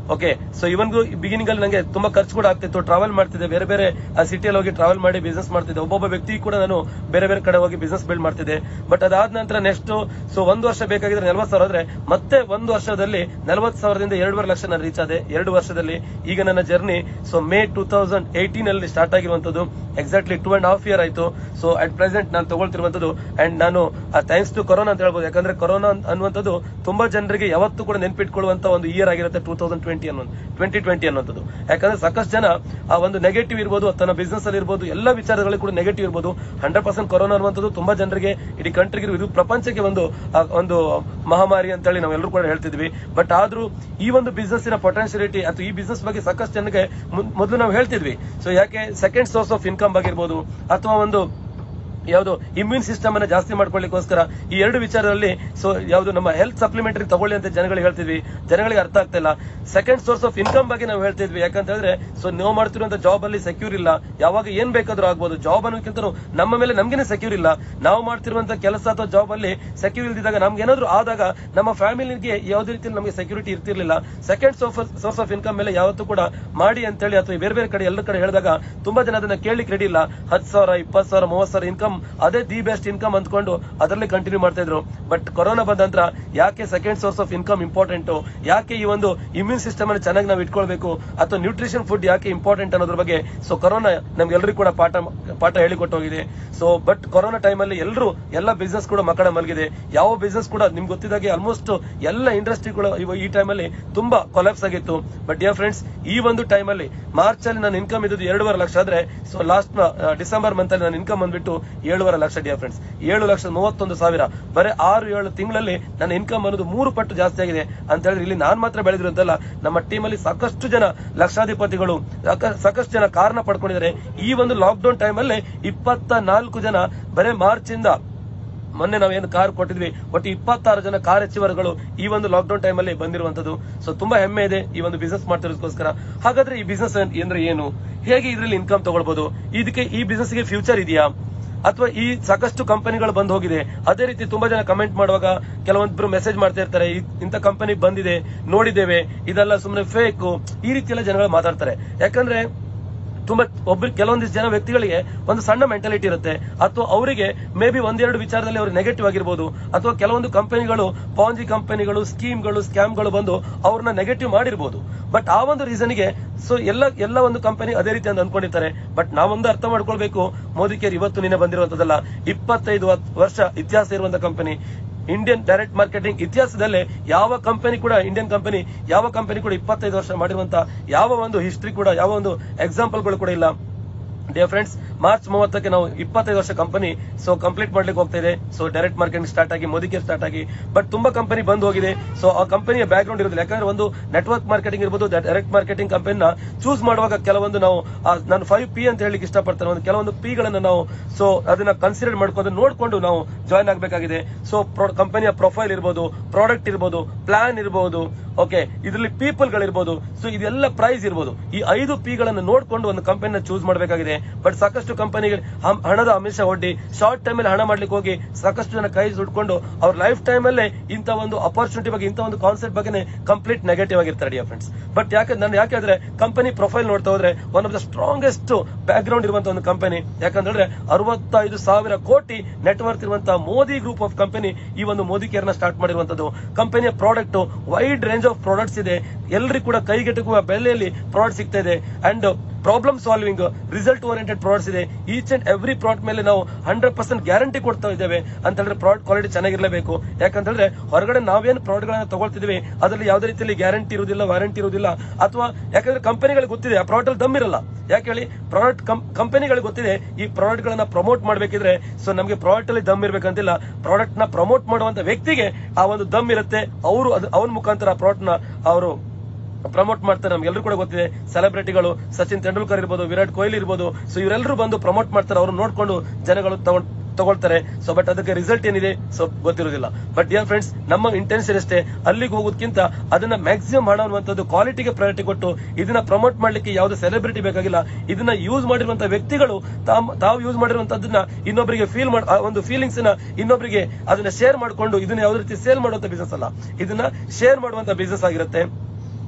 ಓಕೆ ಸೊ ಇವನ್ಗೂ ಬಿಗಿನಿಂಗ್ ಅಲ್ಲಿ ನಂಗೆ ತುಂಬಾ ಖರ್ಚು ಕೂಡ ಆಗ್ತಿತ್ತು ಟ್ರಾವೆಲ್ ಮಾಡ್ತಿದ್ದೆ ಬೇರೆ ಬೇರೆ ಸಿಟಿಯಲ್ಲಿ ಹೋಗಿ ಟ್ರಾವೆಲ್ ಮಾಡಿ ಬಿಸ್ನೆಸ್ ಮಾಡ್ತಿದ್ದೆ ಒಬ್ಬೊಬ್ಬ ವ್ಯಕ್ತಿ ಕೂಡ ನಾನು ಬೇರೆ ಬೇರೆ ಕಡೆ ಹೋಗಿ ಬಿಸ್ನೆಸ್ ಬಿಲ್ಡ್ ಮಾಡ್ತಿದ್ದೆ ಬಟ್ ಅದಾದ ನಂತರ ನೆಕ್ಸ್ಟ್ ಸೊ ಒಂದು ವರ್ಷ ಬೇಕಾಗಿದ್ರೆ ನಲ್ವತ್ತು ಸಾವಿರ ಆದ್ರೆ ಮತ್ತೆ ಒಂದು ವರ್ಷದಲ್ಲಿ ನಲ್ವತ್ತು ಸಾವಿರದಿಂದ ಎರಡೂವರೆ ಲಕ್ಷ ನಾನು ರೀಚ್ ಆದೆ ಎರಡು ವರ್ಷದಲ್ಲಿ ಈಗ ನನ್ನ journey so May two thousand eighteen ಅಲ್ಲಿ ಸ್ಟಾರ್ಟ್ ಆಗಿರುವಂತದ್ದು exactly two and half year ಆಯ್ತು ಸೊ ಅಟ್ ಪ್ರೆಸೆಂಟ್ ನಾನು ತಗೊಳ್ತಿರುವಂತದ್ದು ಅಂಡ್ ನಾನು ಥ್ಯಾಂಕ್ಸ್ ಟು ಕೊರೋನಾ ಅಂತ ಹೇಳ್ಬೋದು ಯಾಕಂದ್ರೆ ಕೊರೋನಾ ಅನ್ನುವಂಥದ್ದು ತುಂಬಾ ಜನರಿಗೆ ಯಾವತ್ತೂ ಕೂಡ ನೆನ್ಪಿಟ್ಕೊಳ್ಳುವಂತ ಒಂದು ಇಯರ್ ಆಗಿರುತ್ತೆ ಟೂ ತೌಸಂಡ್ ಟ್ವೆಂಟಿ ಅನ್ನೋ ಟ್ವೆಂಟಿ ಟ್ವೆಂಟಿ ಅನ್ನೋದು ಯಾಕಂದ್ರೆ ಸಾಕಷ್ಟು ಜನ ಆ ಒಂದು ನೆಗೆಟಿವ್ ಇರ್ಬೋದು ತನ್ನ ಬಿಸ್ನೆಸ್ ಅಲ್ಲಿ ಇರ್ಬೋದು ಎಲ್ಲ ವಿಚಾರಗಳಲ್ಲಿ ಕೂಡ ನೆಗೆಟಿವ್ ಇರ್ಬೋದು ಹಂಡ್ರೆಡ್ ಪರ್ಸೆಂಟ್ ಕೊರೋನಾ ಅನ್ನುವಂಥದ್ದು ತುಂಬಾ ಜನರಿಗೆ ಇಡೀ ಕಂಟ್ರಿಗೆ ಇದು ಪ್ರಪಂಚಕ್ಕೆ ಒಂದು ಆ, ಒಂದು ಮಹಾಮಾರಿ ಅಂತ ಹೇಳಿ ನಾವೆಲ್ಲರೂ ಕೂಡ ಹೇಳ್ತಿದ್ವಿ ಬಟ್ ಆದ್ರೂ ಈ ಒಂದು ಬಿಸ್ನೆಸ್ ನ ಪೊಟೆನ್ಶಿಯಲಿಟಿ ಅಥವಾ ಈ ಬಿಸ್ನೆಸ್ ಬಗ್ಗೆ ಸಾಕಷ್ಟು ಜನಕ್ಕೆ ಮುನ್- ಮೊದಲು ನಾವು ಹೇಳ್ತಿದ್ವಿ ಸೊ ಯಾಕೆ ಸೆಕೆಂಡ್ ಸೋರ್ಸ್ ಆಫ್ ಇನ್ಕಮ್ ಆಗಿರ್ಬೋದು ಅಥವಾ ಒಂದು ಯಾವುದು ಇಮ್ಯೂನ್ ಸಿಸ್ಟಮ್ ಅನ್ನ ಜಾಸ್ತಿ ಮಾಡ್ಕೊಳ್ಳಿಕ್ಕೋಸ್ಕರ ಈ ಎರಡು ವಿಚಾರದಲ್ಲಿ ಸೊ ಯಾವುದು ನಮ್ಮ ಹೆಲ್ತ್ ಸಪ್ಲಿಮೆಂಟರಿ ತಗೊಳ್ಳಿ ಅಂತ ಜನಗಳಿಗೆ ಹೇಳ್ತಿದ್ವಿ ಜನಗಳಿಗೆ ಅರ್ಥ ಆಗ್ತಾ ಇಲ್ಲ ಸೆಕೆಂಡ್ ಸೋರ್ಸ್ ಆಫ್ ಇನ್ಕಮ್ ಬಗ್ಗೆ ನಾವು ಹೇಳ್ತಿದ್ವಿ ಯಾಕಂತ ಹೇಳಿದ್ರೆ ಸೊ ನೀವು ಮಾಡ್ತಿರುವಂತ ಜಾಬ್ ಅಲ್ಲಿ ಸೆಕ್ಯೂರ್ ಇಲ್ಲ ಯಾವಾಗ ಏನ್ ಬೇಕಾದ್ರೂ ಆಗ್ಬೋದು ಜಾಬ್ ಅನ್ನೋಕ್ಕಿಂತ ನಮ್ಮ ಮೇಲೆ ನಮ್ಗೇನೆ ಸೆಕ್ಯೂರ್ ಇಲ್ಲ ನಾವು ಮಾಡ್ತಿರುವಂತ ಕೆಲಸ ಅಥವಾ ಜಾಬ್ ಅಲ್ಲಿ ಸೆಕ್ಯೂರ್ ಇಲ್ದಿದ್ದಾಗ ನಮ್ಗೆ ಏನಾದ್ರು ಆದಾಗ ನಮ್ಮ ಫ್ಯಾಮಿಲಿಗೆ ಯಾವುದೇ ರೀತಿಯಲ್ಲಿ ನಮಗೆ ಸೆಕ್ಯೂರಿಟಿ ಇರ್ತಿರ್ಲಿಲ್ಲ ಸೆಕೆಂಡ್ ಸೋರ್ಸ್ ಆಫ್ ಇನ್ಕಮ್ ಮೇಲೆ ಯಾವತ್ತೂ ಕೂಡ ಮಾಡಿ ಅಂತೇಳಿ ಅಥವಾ ಬೇರೆ ಬೇರೆ ಕಡೆ ಎಲ್ಲ ಕಡೆ ಹೇಳಿದಾಗ ತುಂಬಾ ಜನ ಅದನ್ನ ಕೇಳಲಿಕ್ಕೆ ರೆಡಿ ಇಲ್ಲ ಹತ್ತು ಸಾವಿರ ಇಪ್ಪತ್ತು ಸಾವಿರ ಮೂವತ್ತು ಸಾವಿರ ಇನ್ಕಮ್ ಅದೇ ದಿ ಬೆಸ್ಟ್ ಇನ್ಕಮ್ ಅಂದ್ಕೊಂಡು ಅದರಲ್ಲಿ ಕಂಟಿನ್ಯೂ ಮಾಡ್ತಾ ಇದ್ರು ಬಟ್ ಕೊರೋನಾ ಬಂದ ನಂತರ ಯಾಕೆ second source of income important ಯಾಕೆ ಈ ಒಂದು ಇಮ್ಯೂನ್ ಸಿಸ್ಟಮ್ ಅನ್ನು ಚೆನ್ನಾಗಿ ನಾವು ಇಟ್ಕೊಳ್ಬೇಕು ಅಥವಾ ನ್ಯೂಟ್ರಿಷನ್ ಫುಡ್ ಯಾಕೆ ಇಂಪಾರ್ಟೆಂಟ್ ಅನ್ನೋದ್ರ ಬಗ್ಗೆ ಸೊ ಕೊರೋನಾ ನಮ್ಗೆಲ್ಲರಿಗೂ ಕೂಡ ಪಾಠ ಪಾಠ ಹೇಳಿಕೊಟ್ಟು ಹೋಗಿದೆ ಸೊ ಬಟ್ ಕೊರೋನಾ ಟೈಮಲ್ಲಿ ಎಲ್ಲರೂ ಎಲ್ಲ ಬಿಸ್ನೆಸ್ ಕೂಡ ಮಕ್ಕಳ ಮಲಗಿದೆ ಯಾವ ಬಿಸ್ನೆಸ್ ಕೂಡ ನಿಮ್ಗೆ ಗೊತ್ತಿದ್ದಾಗೆ ಆಲ್ಮೋಸ್ಟ್ ಎಲ್ಲ ಇಂಡಸ್ಟ್ರಿ ಕೂಡ ಇವ- ಈ ಟೈಮಲ್ಲಿ ತುಂಬಾ ಕೊಲಾಪ್ಸ್ ಆಗಿತ್ತು ಬಟ್ ಡಿಯರ್ ಫ್ರೆಂಡ್ಸ್ ಈ ಒಂದು ಟೈಮಲ್ಲಿ ಮಾರ್ಚ್ ಅಲ್ಲಿ ನನ್ನ ಇನ್ಕಮ್ ಇದ್ದು ಎರಡೂವರೆ ಲಕ್ಷ ಆದ್ರೆ ಸೊ ಲಾಸ್ಟ್ ಡಿಸೆಂಬರ್ ಮಂತ್ ಅಲ್ಲಿ ನನ್ನ ಇನ್ಕಮ್ ಬಂದ್ಬಿಟ್ಟು ಏಳುವರೆ ಲಕ್ಷ ಡಿಯರ್ ಫ್ರೆಂಡ್ಸ್ ಏಳು ಲಕ್ಷದ ಮೂವತ್ತೊಂದು ಸಾವಿರ ಬರೀ ಆರು ಏಳು ತಿಂಗಳಲ್ಲಿ ನನ್ನ ಇನ್ಕಮ್ ಅನ್ನೋದು ಮೂರು ಪಟ್ಟು ಜಾಸ್ತಿ ಆಗಿದೆ ಅಂತ ಹೇಳಿದ್ರೆ ಇಲ್ಲಿ ನಾನ್ ಮಾತ್ರ ಬೆಳೆದಿರೋದಲ್ಲ ನಮ್ಮ ಟೀಮ್ ಅಲ್ಲಿ ಸಾಕಷ್ಟು ಜನ ಲಕ್ಷಾಧಿಪತಿಗಳು ಸಾಕ- ಸಾಕಷ್ಟು ಜನ ಕಾರಣ ಪಡ್ಕೊಂಡಿದ್ದಾರೆ ಈ ಒಂದು ಲಾಕ್ ಡೌನ್ ಟೈಮ್ ಅಲ್ಲಿ ಇಪ್ಪತ್ತ ನಾಲ್ಕು ಜನ ಬರೇ ಮಾರ್ಚ್ ಇಂದ ಮೊನ್ನೆ ನಾವೇನು ಕಾರ್ ಕೊಟ್ಟಿದ್ವಿ ಒಟ್ಟು ಇಪ್ಪತ್ತಾರು ಜನ ಕಾರ್ ಹೆಚ್ಚುವರುಗಳು ಈ ಒಂದು ಲಾಕ್ ಡೌನ್ ಟೈಮ್ ಅಲ್ಲಿ ಬಂದಿರುವಂತದ್ದು ಸೊ ತುಂಬಾ ಹೆಮ್ಮೆ ಇದೆ ಈ ಒಂದು ಬಿಸ್ನೆಸ್ ಮಾಡ್ತಿರೋದಕ್ಕೋಸ್ಕರ ಹಾಗಾದ್ರೆ ಈ ಬಿಸ್ನೆಸ್ ಅಂದ್ರೆ ಏನು ಹೇಗೆ ಇದರಲ್ಲಿ ಇನ್ಕಮ್ ತಗೊಳ್ಬಹುದು ಇದಕ್ಕೆ ಈ ಬಿಸ್ನೆಸ್ ಗೆ ಫ್ಯೂಚರ್ ಇದೆಯಾ ಅಥವಾ ಈ ಸಾಕಷ್ಟು ಕಂಪನಿಗಳು ಬಂದ್ ಹೋಗಿದೆ ಅದೇ ರೀತಿ ತುಂಬಾ ಜನ ಕಮೆಂಟ್ ಮಾಡುವಾಗ ಕೆಲವೊಂದಿಬ್ರು ಮೆಸೇಜ್ ಮಾಡ್ತಾ ಇರ್ತಾರೆ ಇ- ಇಂಥ ಕಂಪನಿ ಬಂದಿದೆ ನೋಡಿದ್ದೇವೆ ಇದೆಲ್ಲ ಸುಮ್ಮನೆ ಫೇಕ್ ಈ ರೀತಿ ಎಲ್ಲ ಜನಗಳು ಮಾತಾಡ್ತಾರೆ ಯಾಕಂದ್ರೆ ತುಂಬಾ ಒಬ್ರು ಕೆಲವೊಂದಿಷ್ಟು ಜನ ವ್ಯಕ್ತಿಗಳಿಗೆ ಒಂದು ಸಣ್ಣ ಮೆಂಟಾಲಿಟಿ ಇರುತ್ತೆ ಅಥವಾ ಅವರಿಗೆ ಮೇ ಬಿ ಒಂದೆರಡು ವಿಚಾರದಲ್ಲಿ ಅವ್ರು ನೆಗೆಟಿವ್ ಆಗಿರ್ಬೋದು ಅಥವಾ ಕೆಲವೊಂದು ಕಂಪನಿಗಳು ಪಾಂಜಿ ಕಂಪನಿಗಳು ಸ್ಕೀಮ್ಗಳು ಸ್ಕ್ಯಾಮ್ಗಳು ಬಂದು ಅವ್ರನ್ನ ನೆಗೆಟಿವ್ ಮಾಡಿರ್ಬೋದು ಬಟ್ ಆ ಒಂದು ರೀಸನ್ಗೆ ಸೊ ಎಲ್ಲ ಎಲ್ಲ ಒಂದು ಕಂಪನಿ ಅದೇ ರೀತಿ ಅಂತ ಅನ್ಕೊಂಡಿರ್ತಾರೆ ಬಟ್ ನಾವೊಂದು ಅರ್ಥ ಮಾಡ್ಕೊಳ್ಬೇಕು ಮೋದಿ ಕೇರ್ ಇವತ್ತು ನಿನ್ನೆ ಬಂದಿರುವಂತದಲ್ಲ ಇಪ್ಪತ್ತೈದು ವತ್- ವರ್ಷ ಇತಿಹಾಸ ಇರುವಂತ ಕಂಪನಿ ಇಂಡಿಯನ್ ಡೈರೆಕ್ಟ್ ಮಾರ್ಕೆಟಿಂಗ್ ಇತಿಹಾಸದಲ್ಲೇ ಯಾವ ಕಂಪನಿ ಕೂಡ ಇಂಡಿಯನ್ ಕಂಪನಿ ಯಾವ ಕಂಪನಿ ಕೂಡ ಇಪ್ಪತ್ತೈದು ವರ್ಷ ಮಾಡಿರುವಂತ ಯಾವ ಒಂದು ಹಿಸ್ಟ್ರಿ ಕೂಡ ಯಾವ ಒಂದು ಎಕ್ಸಾಂಪಲ್ಗಳು ಕೂಡ ಇಲ್ಲ ಡಿಯರ್ ಫ್ರೆಂಡ್ಸ್ ಮಾರ್ಚ್ ಮೂವತ್ತಕ್ಕೆ ನಾವು ಇಪ್ಪತ್ತೈದು ವರ್ಷ ಕಂಪನಿ ಸೊ ಕಂಪ್ಲೀಟ್ ಮಾಡ್ಲಿಕ್ಕೆ ಹೋಗ್ತಾ ಇದೆ ಸೊ ಡೈರೆಕ್ಟ್ ಮಾರ್ಕೆಟಿಂಗ್ ಸ್ಟಾರ್ಟ್ ಆಗಿ ಮೋದಿಗೆ ಸ್ಟಾರ್ಟ್ ಆಗಿ ಬಟ್ ತುಂಬಾ ಕಂಪನಿ ಬಂದ್ ಹೋಗಿದೆ ಸೊ ಆ ಕಂಪನಿಯ ಬ್ಯಾಕ್ ಗ್ರೌಂಡ್ ಇರೋದಿಲ್ಲ ಯಾಕಂದ್ರೆ ಒಂದು ನೆಟ್ವರ್ಕ್ ಮಾರ್ಕೆಟಿಂಗ್ ಇರ್ಬೋದು ಡೈರೆಕ್ಟ್ ಮಾರ್ಕೆಟಿಂಗ್ ಕಂಪನಿನ ಚೂಸ್ ಮಾಡುವಾಗ ಕೆಲವೊಂದು ನಾವು ಆ, ನಾನು ಫೈವ್ ಪಿ ಅಂತ ಹೇಳಿಕ್ಕೆ ಇಷ್ಟಪಡ್ತೇನೆ ಒಂದು ಕೆಲವೊಂದು ಪಿ ಗಳನ್ನ ನಾವು ಸೊ ಅದನ್ನ ಕನ್ಸಿಡರ್ ಮಾಡ್ಕೊಂಡು ನೋಡ್ಕೊಂಡು ನಾವು ಜಾಯ್ನ್ ಆಗಬೇಕಾಗಿದೆ ಸೊ ಕಂಪನಿಯ ಪ್ರೊಫೈಲ್ ಇರ್ಬೋದು ಪ್ರಾಡಕ್ಟ್ ಇರ್ಬೋದು ಪ್ಲಾನ್ ಇರ್ಬೋದು ಓಕೆ ಇದರಲ್ಲಿ ಪೀಪಲ್ ಗಳಿರ್ಬೋದು ಸೊ ಇದೆಲ್ಲ ಪ್ರೈಸ್ ಇರ್ಬೋದು ಈ ಐದು ಪಿ ಗಳನ್ನ ನೋಡ್ಕೊಂಡು ಒಂದು ಕಂಪನಿನ ಚೂಸ್ ಮಾಡಬೇಕಾಗಿದೆ ಬಟ್ ಸಾಕಷ್ಟು ಕಂಪನಿಗೆ ಹಣದ ಅಮಿಷ ಒಡ್ಡಿ ಶಾರ್ಟ್ ಟೈಮ್ ಅಲ್ಲಿ ಹಣ ಮಾಡ್ಲಿಕ್ಕೆ ಹೋಗಿ ಸಾಕಷ್ಟು ಜನ ಕೈ ಸುಟ್ಕೊಂಡು ಅವ್ರ ಲೈಫ್ ಟೈಮ್ ಅಲ್ಲೇ ಇಂಥ ಒಂದು ಅಪರ್ಚುನಿಟಿ ಬಗ್ಗೆ ಇಂಥ ಒಂದು ಕಾನ್ಸೆಪ್ಟ್ ಬಗ್ಗೆ ಕಂಪ್ಲೀಟ್ ನೆಗೆಟಿವ್ ಆಗಿರ್ತಾರೆ ಡಿಯರ್ ಫ್ರೆಂಡ್ಸ್ ಬಟ್ ಯಾಕೆ ನಾನು ಯಾಕೆ ಹೇಳಿದ್ರೆ ಕಂಪನಿ ಪ್ರೊಫೈಲ್ ನೋಡ್ತಾ ಹೋದ್ರೆ one of the strongest background ಇರುವಂತ ಒಂದು ಕಂಪನಿ ಯಾಕಂದ್ರೆ ಅರವತ್ತೈದು ಸಾವಿರ ಕೋಟಿ ನೆಟ್ವರ್ಕ್ ಇರುವಂತಹ ಮೋದಿ ಗ್ರೂಪ್ ಆಫ್ ಕಂಪನಿ ಈ ಒಂದು ಮೋದಿ ಕೇರ್ ನ ಸ್ಟಾರ್ಟ್ ಮಾಡಿರುವಂತದ್ದು ಕಂಪನಿಯ product wide range of products ಇದೆ ಎಲ್ಲರಿಗೂ ಕೂಡ ಕೈಗೆಟುಕುವ ಬೆಲೆಯಲ್ಲಿ ಪ್ರಾಡಕ್ಟ್ ಸಿಗ್ತಾ ಇದೆ and problem solving result oriented products ಇದೆ ಈಚ್ ಅಂಡ್ ಎವ್ರಿ ಪ್ರಾಡಕ್ಟ್ ಮೇಲೆ ನಾವು ಹಂಡ್ರೆಡ್ ಪರ್ಸೆಂಟ್ ಗ್ಯಾರಂಟಿ ಕೊಡ್ತಾ ಇದ್ದೇವೆ ಅಂತ ಹೇಳಿದ್ರೆ ಪ್ರಾಡಕ್ಟ್ ಕ್ವಾಲಿಟಿ ಚೆನ್ನಾಗಿರ್ಲೇಬೇಕು ಯಾಕಂತಂದ್ರೆ ಹೊರಗಡೆ ನಾವೇನು ಪ್ರಾಡಕ್ಟ್ ಗಳನ್ನ ತಗೊಳ್ತಿದ್ವಿ ಅದರಲ್ಲಿ ಯಾವುದೇ ರೀತಿಯಲ್ಲಿ ಗ್ಯಾರಂಟಿ ಇರುವುದಿಲ್ಲ ವಾರಂಟಿ ಇರುವುದಿಲ್ಲ ಅಥವಾ ಯಾಕಂದ್ರೆ ಕಂಪನಿಗಳಿಗೆ ಗೊತ್ತಿದೆ ಆ ಪ್ರಾಡಕ್ಟ್ ಅಲ್ಲಿ ದಮ್ ಇರಲ್ಲ ಯಾಕೆ ಹೇಳಿ ಪ್ರಾಡಕ್ಟ್ ಕಂಪನಿಗಳಿಗೆ ಗೊತ್ತಿದೆ ಈ ಪ್ರಾಡಕ್ಟ್ ಗಳನ್ನ ಪ್ರಮೋಟ್ ಮಾಡ್ಬೇಕಿದ್ರೆ ಸೊ ನಮಗೆ ಪ್ರಾಡಕ್ಟ್ ಅಲ್ಲಿ ದಮ್ ಇರ್ಬೇಕಂತಿಲ್ಲ ಪ್ರಾಡಕ್ಟ್ ನ ಪ್ರಮೋಟ್ ಮಾಡುವಂತ ವ್ಯಕ್ತಿಗೆ ಆ ಒಂದು ದಮ್ ಇರುತ್ತೆ ಅವರು ಅವನ ಮುಖಾಂತರ ಆ ಪ್ರಾಡಕ್ಟ್ ನ ಅವರು ಪ್ರಮೋಟ್ ಮಾಡ್ತಾರೆ ನಮ್ಗೆಲ್ಲರೂ ಕೂಡ ಗೊತ್ತಿದೆ ಸೆಲೆಬ್ರಿಟಿಗಳು ಸಚಿನ್ ತೆಂಡೂಲ್ಕರ್ ಇರ್ಬೋದು ವಿರಾಟ್ ಕೊಹ್ಲಿ ಇರ್ಬೋದು ಸೊ ಇವರೆಲ್ಲರೂ ಬಂದು ಪ್ರಮೋಟ್ ಮಾಡ್ತಾರೆ ಅವ್ರು ನೋಡ್ಕೊಂಡು ಜನಗಳು ತಗೊಂಡ್ ತಗೊಳ್ತಾರೆ ಸೊ ಬಟ್ ಅದಕ್ಕೆ ರಿಸಲ್ಟ್ ಏನಿದೆ ಸೊ ಗೊತ್ತಿರೋದಿಲ್ಲ ಬಟ್ ಡಿಯರ್ ಫ್ರೆಂಡ್ಸ್ ನಮ್ಮ ಇಂಟೆನ್ಷನ್ ಅಷ್ಟೇ ಅಲ್ಲಿಗೆ ಹೋಗೋದಕ್ಕಿಂತ ಅದನ್ನ ಮ್ಯಾಕ್ಸಿಮಮ್ ಹಣ ಅನ್ನುವಂಥದ್ದು ಕ್ವಾಲಿಟಿಗೆ ಪ್ರಯಾರಿಟಿ ಕೊಟ್ಟು ಇದನ್ನ ಪ್ರಮೋಟ್ ಮಾಡ್ಲಿಕ್ಕೆ ಯಾವುದೇ ಸೆಲೆಬ್ರಿಟಿ ಬೇಕಾಗಿಲ್ಲ ಇದನ್ನ ಯೂಸ್ ಮಾಡಿರುವಂತ ವ್ಯಕ್ತಿಗಳು ತಾಮ್ ತಾವು ಯೂಸ್ ಮಾಡಿರುವಂತದ್ದನ್ನ ಇನ್ನೊಬ್ಬರಿಗೆ ಫೀಲ್ ಮಾಡ ಆ ಒಂದು ಫೀಲಿಂಗ್ಸ್ ನ ಇನ್ನೊಬ್ಬರಿಗೆ ಅದನ್ನ ಶೇರ್ ಮಾಡ್ಕೊಂಡು ಇದನ್ನ ಯಾವುದೇ ರೀತಿ ಸೇಲ್ ಮಾಡುವಂತ ಬಿಸ್ನೆಸ್ ಅಲ್ಲ ಇದನ್ನ ಶೇರ್ ಮಾಡುವಂತ ಬಿಸ್ನೆಸ್ ಆಗಿರುತ್ತೆ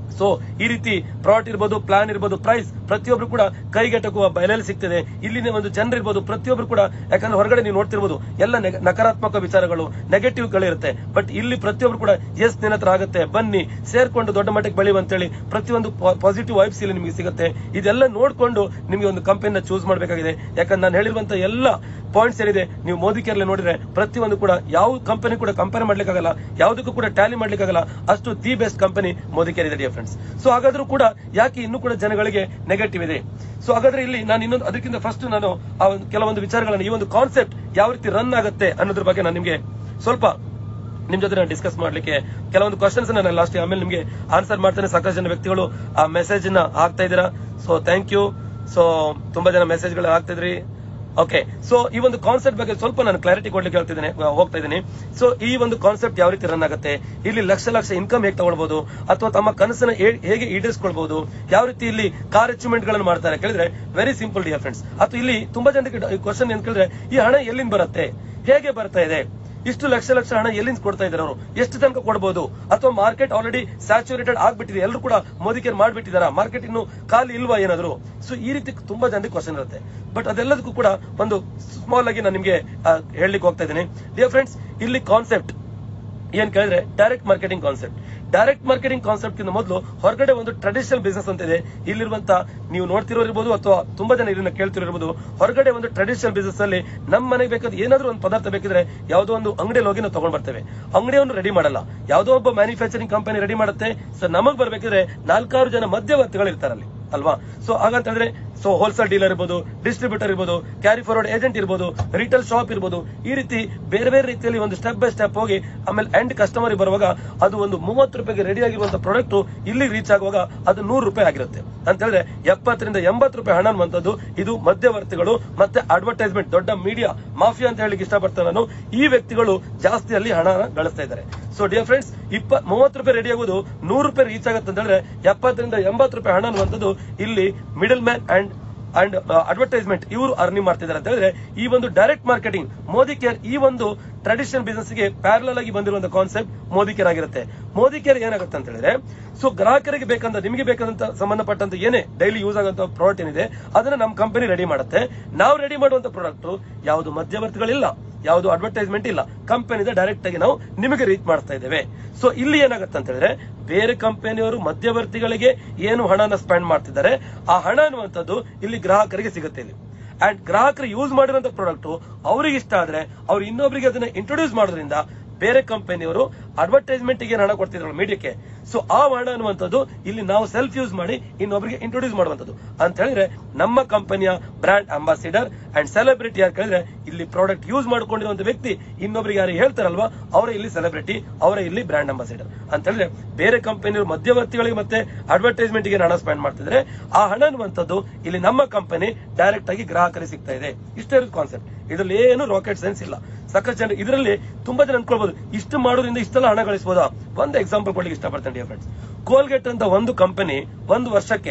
ಸೊ ಈ ರೀತಿ ಪ್ರಾಡಕ್ಟ್ ಇರ್ಬೋದು ಪ್ಲಾನ್ ಇರ್ಬೋದು ಪ್ರೈಸ್ ಪ್ರತಿಯೊಬ್ರು ಕೂಡ ಕೈಗೆಟಕುವ ಬೆಲೆಯಲ್ಲಿ ಸಿಗ್ತದೆ ಇಲ್ಲಿನ ಒಂದು ಜನರು ಇರ್ಬೋದು ಪ್ರತಿಯೊಬ್ರು ಕೂಡ ಯಾಕಂದ್ರೆ ಹೊರಗಡೆ ನೀವು ನೋಡ್ತಿರ್ಬೋದು ಎಲ್ಲ ನೆಗ- ನಕಾರಾತ್ಮಕ ವಿಚಾರಗಳು ನೆಗೆಟಿವ್ ಗಳಿರುತ್ತೆ ಬಟ್ ಇಲ್ಲಿ ಪ್ರತಿಯೊಬ್ರು ಕೂಡ ಎಸ್ ನಿನ್ನ ಹತ್ರ ಆಗುತ್ತೆ ಬನ್ನಿ ಸೇರ್ಕೊಂಡು ದೊಡ್ಡ ಮಟ್ಟಕ್ಕೆ ಬೆಳೆಯುವ ಅಂತೇಳಿ ಪ್ರತಿಯೊಂದು ಪಾಸಿಟಿವ್ ವೈಬ್ಸ್ ಇಲ್ಲಿ ನಿಮಗೆ ಸಿಗುತ್ತೆ ಇದೆಲ್ಲ ನೋಡ್ಕೊಂಡು ನಿಮಗೆ ಒಂದು ಕಂಪನಿನ ಚೂಸ್ ಮಾಡಬೇಕಾಗಿದೆ ಯಾಕಂದ್ರೆ ನಾನು ಹೇಳಿರುವಂತ ಎಲ್ಲ ಪಾಯಿಂಟ್ಸ್ ಏನಿದೆ ನೀವು ಮೋದಿ ಕೇರ್ಲೆ ನೋಡಿದ್ರೆ ಪ್ರತಿಯೊಂದು ಕೂಡ ಯಾವ ಕಂಪನಿ ಕೂಡ ಕಂಪೇರ್ ಮಾಡ್ಲಿಕ್ಕಾಗಲ್ಲ ಯಾವುದಕ್ಕೂ ಕೂಡ ಟ್ಯಾಲಿ ಮಾಡ್ಲಿಕ್ಕಾಗಲ್ಲ ಅಷ್ಟು the best company Modicare ಇದೆ ಡಿಯರ್ ಫ್ರೆಂಡ್ಸ್ ಸೊ ಹಾಗಾದ್ರೂ ಕೂಡ ಯಾಕೆ ಇನ್ನೂ ಕೂಡ ಜನಗಳಿಗೆ ನೆಗೆಟಿವ್ ಇದೆ ಸೊ ಹಾಗಾದ್ರೆ ಇಲ್ಲಿ ನಾನು ಇನ್ನೊಂದು ಅದಕ್ಕಿಂತ ಫಸ್ಟ್ ನಾನು ಆ ಒಂದು ಕೆಲವೊಂದು ವಿಚಾರಗಳನ್ನು ಈ ಒಂದು ಕಾನ್ಸೆಪ್ಟ್ ಯಾವ ರೀತಿ ರನ್ ಆಗುತ್ತೆ ಅನ್ನೋದ್ರ ಬಗ್ಗೆ ನಾನು ನಿಮಗೆ ಸ್ವಲ್ಪ ನಿಮ್ ಜೊತೆ ನಾನು ಡಿಸ್ಕಸ್ ಮಾಡ್ಲಿಕ್ಕೆ ಕೆಲವೊಂದು ಕ್ವಶನ್ಸ್ ನಾನು ಲಾಸ್ಟ್ ಆಮೇಲೆ ನಿಮ್ಗೆ ಆನ್ಸರ್ ಮಾಡ್ತೇನೆ ಸಾಕಷ್ಟು ಜನ ವ್ಯಕ್ತಿಗಳು ಆ ಮೆಸೇಜ್ ನ ಹಾಕ್ತಾ ಇದ್ದೀರಾ ಸೊ ಥ್ಯಾಂಕ್ ಯು ಸೊ ತುಂಬಾ ಜನ ಮೆಸೇಜ್ ಗಳು ಹಾಕ್ತಿದ್ರಿ ಓಕೆ ಸೊ ಈ ಒಂದು ಕಾನ್ಸೆಪ್ಟ್ ಬಗ್ಗೆ ಸ್ವಲ್ಪ ನಾನು ಕ್ಲಾರಿಟಿ ಕೊಡ್ಲಿಕ್ಕೆ ಹೇಳ್ತಿದ್ದೇನೆ ಆ, ಹೋಗ್ತಾ ಇದ್ದೀನಿ ಸೊ ಈ ಒಂದು ಕಾನ್ಸೆಪ್ಟ್ ಯಾವ ರೀತಿ ರನ್ ಆಗುತ್ತೆ ಇಲ್ಲಿ ಲಕ್ಷ ಲಕ್ಷ ಇನ್ಕಮ್ ಹೇಗೆ ತಗೊಳ್ಬಹುದು ಅಥವಾ ತಮ್ಮ ಕನಸನ್ನ ಹೇ- ಹೇಗೆ ಈಡೇರಿಸ್ಕೊಳ್ಬಹುದು ಯಾವ ರೀತಿ ಇಲ್ಲಿ ಕಾರ್ ಅಚೀವ್ಮೆಂಟ್ ಗಳನ್ನು ಮಾಡ್ತಾರೆ ಕೇಳಿದ್ರೆ ವೆರಿ ಸಿಂಪಲ್ ಡಿಯರ್ ಫ್ರೆಂಡ್ಸ್ ಅಥವಾ ಇಲ್ಲಿ ತುಂಬಾ ಜನಕ್ಕೆ ಕ್ವಶನ್ ಏನ್ ಕೇಳಿದ್ರೆ ಈ ಹಣ ಎಲ್ಲಿಂದ ಬರುತ್ತೆ ಹೇಗೆ ಬರ್ತಾ ಇದೆ ಇಷ್ಟು ಲಕ್ಷ ಲಕ್ಷ ಹಣ ಎಲ್ಲಿಂದ ಕೊಡ್ತಾ ಇದ್ದಾರೆ ಅವರು ಎಷ್ಟು ತನಕ ಕೊಡಬಹುದು ಅಥವಾ ಮಾರ್ಕೆಟ್ ಆಲ್ರೆಡಿ ಸ್ಯಾಚುರೇಟೆಡ್ ಆಗ್ಬಿಟ್ಟಿದೆ ಎಲ್ಲರೂ ಕೂಡ ಮೋದಿ ಕೇರ್ ಮಾಡ್ಬಿಟ್ಟಿದಾರ ಮಾರ್ಕೆಟ್ ಇನ್ನು ಖಾಲಿ ಇಲ್ವಾ ಏನಾದ್ರು ಸೊ ಈ ರೀತಿ ತುಂಬಾ ಜನರಿಗೆ ಕ್ವಶನ್ ಇರುತ್ತೆ ಬಟ್ ಅದೆಲ್ಲದಕ್ಕೂ ಕೂಡ ಒಂದು ಸ್ಮಾಲ್ ಆಗಿ ನಾನು ನಿಮ್ಗೆ ಆ, ಹೇಳಲಿಕ್ಕೆ ಹೋಗ್ತಾ ಇದ್ದೀನಿ ಡಿಯರ್ ಫ್ರೆಂಡ್ಸ್ ಇಲ್ಲಿ ಕಾನ್ಸೆಪ್ಟ್ ಏನ್ ಕೇಳಿದ್ರೆ direct marketing concept direct marketing concept ಕಿಂತ ಮೊದಲು ಹೊರಗಡೆ ಒಂದು ಟ್ರೆಡಿಷನಲ್ ಬಿಸ್ನೆಸ್ ಅಂತ ಇದೆ ಇಲ್ಲಿರುವಂತ ನೀವು ನೋಡ್ತಿರೋರ್ಬೋದು ಅಥವಾ ತುಂಬಾ ಜನ ಇದನ್ನ ಕೇಳ್ತಿರೋರ್ಬೋದು ಹೊರಗಡೆ ಒಂದು ಟ್ರೆಡಿಷನಲ್ ಬಿಸ್ನೆಸ್ ಅಲ್ಲಿ ನಮ್ಮ ಮನೆಗೆ ಬೇಕಾದ ಏನಾದ್ರೂ ಒಂದು ಪದಾರ್ಥ ಬೇಕಿದ್ರೆ ಯಾವುದೋ ಒಂದು ಅಂಗಡಿಯಲ್ಲಿ ಹೋಗಿ ನಾವು ತಗೊಂಡ್ ಬರ್ತೇವೆ ಅಂಗಡಿಯನ್ನು ರೆಡಿ ಮಾಡಲ್ಲ ಯಾವುದೋ ಒಬ್ಬ ಮ್ಯಾನುಫ್ಯಾಕ್ಚರಿಂಗ್ ಕಂಪನಿ ರೆಡಿ ಮಾಡುತ್ತೆ ಸೊ ನಮಗ್ ಬರ್ಬೇಕಿದ್ರೆ ನಾಲ್ಕಾರು ಜನ ಮಧ್ಯವರ್ತಿಗಳು ಇರ್ತಾರಲ್ಲಿ ಅಲ್ವಾ ಸೊ ಹಾಗಂತ ಹೇಳಿದ್ರೆ ಸೊ ಹೋಲ್ಸೇಲ್ ಡೀಲರ್ ಇರ್ಬೋದು ಡಿಸ್ಟ್ರಿಬ್ಯೂಟರ್ ಇರ್ಬೋದು ಕ್ಯಾರಿ ಫಾರ್ವರ್ಡ್ ಏಜೆಂಟ್ ಇರ್ಬೋದು ರಿಟೇಲ್ ಶಾಪ್ ಇರ್ಬೋದು ಈ ರೀತಿ ಬೇರೆ ಬೇರೆ ರೀತಿಯಲ್ಲಿ ಒಂದು ಸ್ಟೆಪ್ ಬೈ ಸ್ಟೆಪ್ ಹೋಗಿ ಆಮೇಲೆ ಎಂಡ್ ಕಸ್ಟಮರ್ ಬರುವಾಗ ಅದು ಒಂದು ಮೂವತ್ತು ರೂಪಾಯಿಗೆ ರೆಡಿ ಆಗಿರುವಂತ ಪ್ರಾಡಕ್ಟ್ ಇಲ್ಲಿ ರೀಚ್ ಆಗುವಾಗ ಅದು ನೂರು ರೂಪಾಯಿ ಆಗಿರುತ್ತೆ ಅಂತ ಹೇಳಿದ್ರೆ ಎಪ್ಪತ್ತರಿಂದ ಎಂಬತ್ತು ರೂಪಾಯಿ ಹಣ ಅನ್ನುವಂಥದ್ದು ಇದು ಮಧ್ಯವರ್ತಿಗಳು ಮತ್ತೆ ಅಡ್ವರ್ಟೈಸ್ಮೆಂಟ್ ದೊಡ್ಡ ಮೀಡಿಯಾ ಮಾಫಿಯಾ ಅಂತ ಹೇಳಿಕ್ಕೆ ಇಷ್ಟಪಡ್ತೇನೆ ನಾನು ಈ ವ್ಯಕ್ತಿಗಳು ಜಾಸ್ತಿ ಅಲ್ಲಿ ಹಣ ಗಳಿಸ್ತಾ ಇದ್ದಾರೆ ಸೊ ಡಿಯರ್ ಫ್ರೆಂಡ್ಸ್ ಇಪ್ಪ ಮೂವತ್ತು ರೂಪಾಯಿ ರೆಡಿ ಆಗೋದು ನೂರು ರೂಪಾಯಿ ರೀಚ್ ಆಗುತ್ತೆ ಅಂತ ಹೇಳಿದ್ರೆ ಎಪ್ಪತ್ತರಿಂದ ಎಂಬತ್ತು ರೂಪಾಯಿ ಹಣ ಅನ್ನುವಂಥದ್ದು ಇಲ್ಲಿ middle man and and advertisement ಇವರು ಅರ್ನಿಂಗ್ ಮಾಡ್ತಿದ್ದಾರೆ ಅಂತ ಹೇಳಿದ್ರೆ ಈ ಒಂದು ಡೈರೆಕ್ಟ್ ಮಾರ್ಕೆಟಿಂಗ್ ಮೋದಿ ಕೇರ್ ಈ ಒಂದು ಟ್ರೆಡಿಷನಲ್ ಬಿಸ್ನೆಸ್ ಗೆ ಪ್ಯಾರಲಲ್ ಆಗಿ ಬಂದಿರುವಂತ ಕಾನ್ಸೆಪ್ಟ್ ಮೋದಿ ಕೇರ್ ಆಗಿರುತ್ತೆ ಮೋದಿ ಕೇರ್ ಏನಾಗುತ್ತೆ ಅಂತ ಹೇಳಿದ್ರೆ ಸೊ ಗ್ರಾಹಕರಿಗೆ ಬೇಕಂತ ನಿಮಗೆ ಬೇಕಾದಂತ ಸಂಬಂಧಪಟ್ಟಂತ ಏನೇ ಡೈಲಿ ಯೂಸ್ ಆಗುವಂತ ಪ್ರಾಡಕ್ಟ್ ಏನಿದೆ ಅದನ್ನ ನಮ್ಮ ಕಂಪನಿ ರೆಡಿ ಮಾಡುತ್ತೆ ನಾವು ರೆಡಿ ಮಾಡುವಂತ ಪ್ರಾಡಕ್ಟ್ ಯಾವುದು ಮಧ್ಯವರ್ತಿಗಳಿಲ್ಲ ಯಾವುದು ಅಡ್ವರ್ಟೈಸ್ಮೆಂಟ್ ಇಲ್ಲ ಕಂಪನಿದ ಡೈರೆಕ್ಟ್ ಆಗಿ ನಾವು ನಿಮಗೆ ರೀಚ್ ಮಾಡ್ತಾ ಇದ್ದೇವೆ ಸೊ ಇಲ್ಲಿ ಏನಾಗುತ್ತೆ ಅಂತ ಹೇಳಿದ್ರೆ ಬೇರೆ ಕಂಪನಿಯವರು ಮಧ್ಯವರ್ತಿಗಳಿಗೆ ಏನು ಹಣನ ಸ್ಪೆಂಡ್ ಮಾಡ್ತಿದ್ದಾರೆ ಆ ಹಣ ಅನ್ನುವಂಥದ್ದು ಇಲ್ಲಿ ಗ್ರಾಹಕರಿಗೆ ಸಿಗುತ್ತೆ ಇಲ್ಲಿ ಅಂಡ್ ಗ್ರಾಹಕರು ಯೂಸ್ ಮಾಡಿರುವಂತ ಪ್ರಾಡಕ್ಟ್ ಅವ್ರಿಗೆ ಇಷ್ಟ ಆದ್ರೆ ಅವ್ರು ಇನ್ನೊಬ್ಬರಿಗೆ ಅದನ್ನ ಇಂಟ್ರೊಡ್ಯೂಸ್ ಮಾಡೋದ್ರಿಂದ ಬೇರೆ ಕಂಪನಿಯವರು ಅಡ್ವರ್ಟೈಸ್ಮೆಂಟ್ ಗೆ ಹಣ ಕೊಡ್ತಿದ್ರು ಮೀಡಿಯಾಕ್ಕೆ ಸೊ ಆ ಹಣ ಅನ್ನುವಂಥದ್ದು ಇಲ್ಲಿ ನಾವು ಸೆಲ್ಫ್ ಯೂಸ್ ಮಾಡಿ ಇನ್ನೊಬ್ಬರಿಗೆ ಇಂಟ್ರೊಡ್ಯೂಸ್ ಮಾಡುವಂಥದ್ದು ಅಂತ ಹೇಳಿದ್ರೆ ನಮ್ಮ ಕಂಪನಿಯ ಬ್ರಾಂಡ್ ಅಂಬಾಸಿಡರ್ ಅಂಡ್ ಸೆಲೆಬ್ರಿಟಿ ಯಾರು ಕೇಳಿದ್ರೆ ಇಲ್ಲಿ ಪ್ರಾಡಕ್ಟ್ ಯೂಸ್ ಮಾಡ್ಕೊಂಡಿರುವಂತ ವ್ಯಕ್ತಿ ಇನ್ನೊಬ್ಬರಿಗೆ ಯಾರು ಹೇಳ್ತಾರಲ್ವಾ ಅವರೇ ಇಲ್ಲಿ ಸೆಲೆಬ್ರಿಟಿ ಅವರೇ ಇಲ್ಲಿ ಬ್ರಾಂಡ್ ಅಂಬಾಸಿಡರ್ ಅಂತ ಹೇಳಿದ್ರೆ ಬೇರೆ ಕಂಪನಿಯವರು ಮಧ್ಯವರ್ತಿಗಳಿಗೆ ಮತ್ತೆ ಅಡ್ವರ್ಟೈಸ್ಮೆಂಟ್ ಗೆ ಹಣ ಸ್ಪೆಂಡ್ ಮಾಡ್ತಿದ್ರೆ ಆ ಹಣ ಅನ್ನುವಂಥದ್ದು ಇಲ್ಲಿ ನಮ್ಮ ಕಂಪನಿ ಡೈರೆಕ್ಟ್ ಆಗಿ ಗ್ರಾಹಕರಿಗೆ ಸಿಗ್ತಾ ಇದೆ ಇಷ್ಟೇ ಕಾನ್ಸೆಪ್ಟ್ ಇದರಲ್ಲಿ ಏನು ರಾಕೆಟ್ ಸೈನ್ಸ್ ಇಲ್ಲ ಸಾಕಷ್ಟು ಜನ ಇದರಲ್ಲಿ ತುಂಬಾ ಜನ ಅನ್ಕೊಳ್ಬಹುದು ಇಷ್ಟು ಮಾಡೋದ್ರಿಂದ ಇಷ್ಟೆಲ್ಲ ಹಣ ಗಳಿಸಬಹುದಾ ಒಂದು ಎಕ್ಸಾಂಪಲ್ ಕೊಡ್ಲಿಕ್ಕೆ ಇಷ್ಟಪಡ್ತೇನೆ ಡಿಯರ್ ಫ್ರೆಂಡ್ಸ್ ಕೋಲ್ಗೇಟ್ ಅಂತ ಒಂದು ಕಂಪನಿ ಒಂದು ವರ್ಷಕ್ಕೆ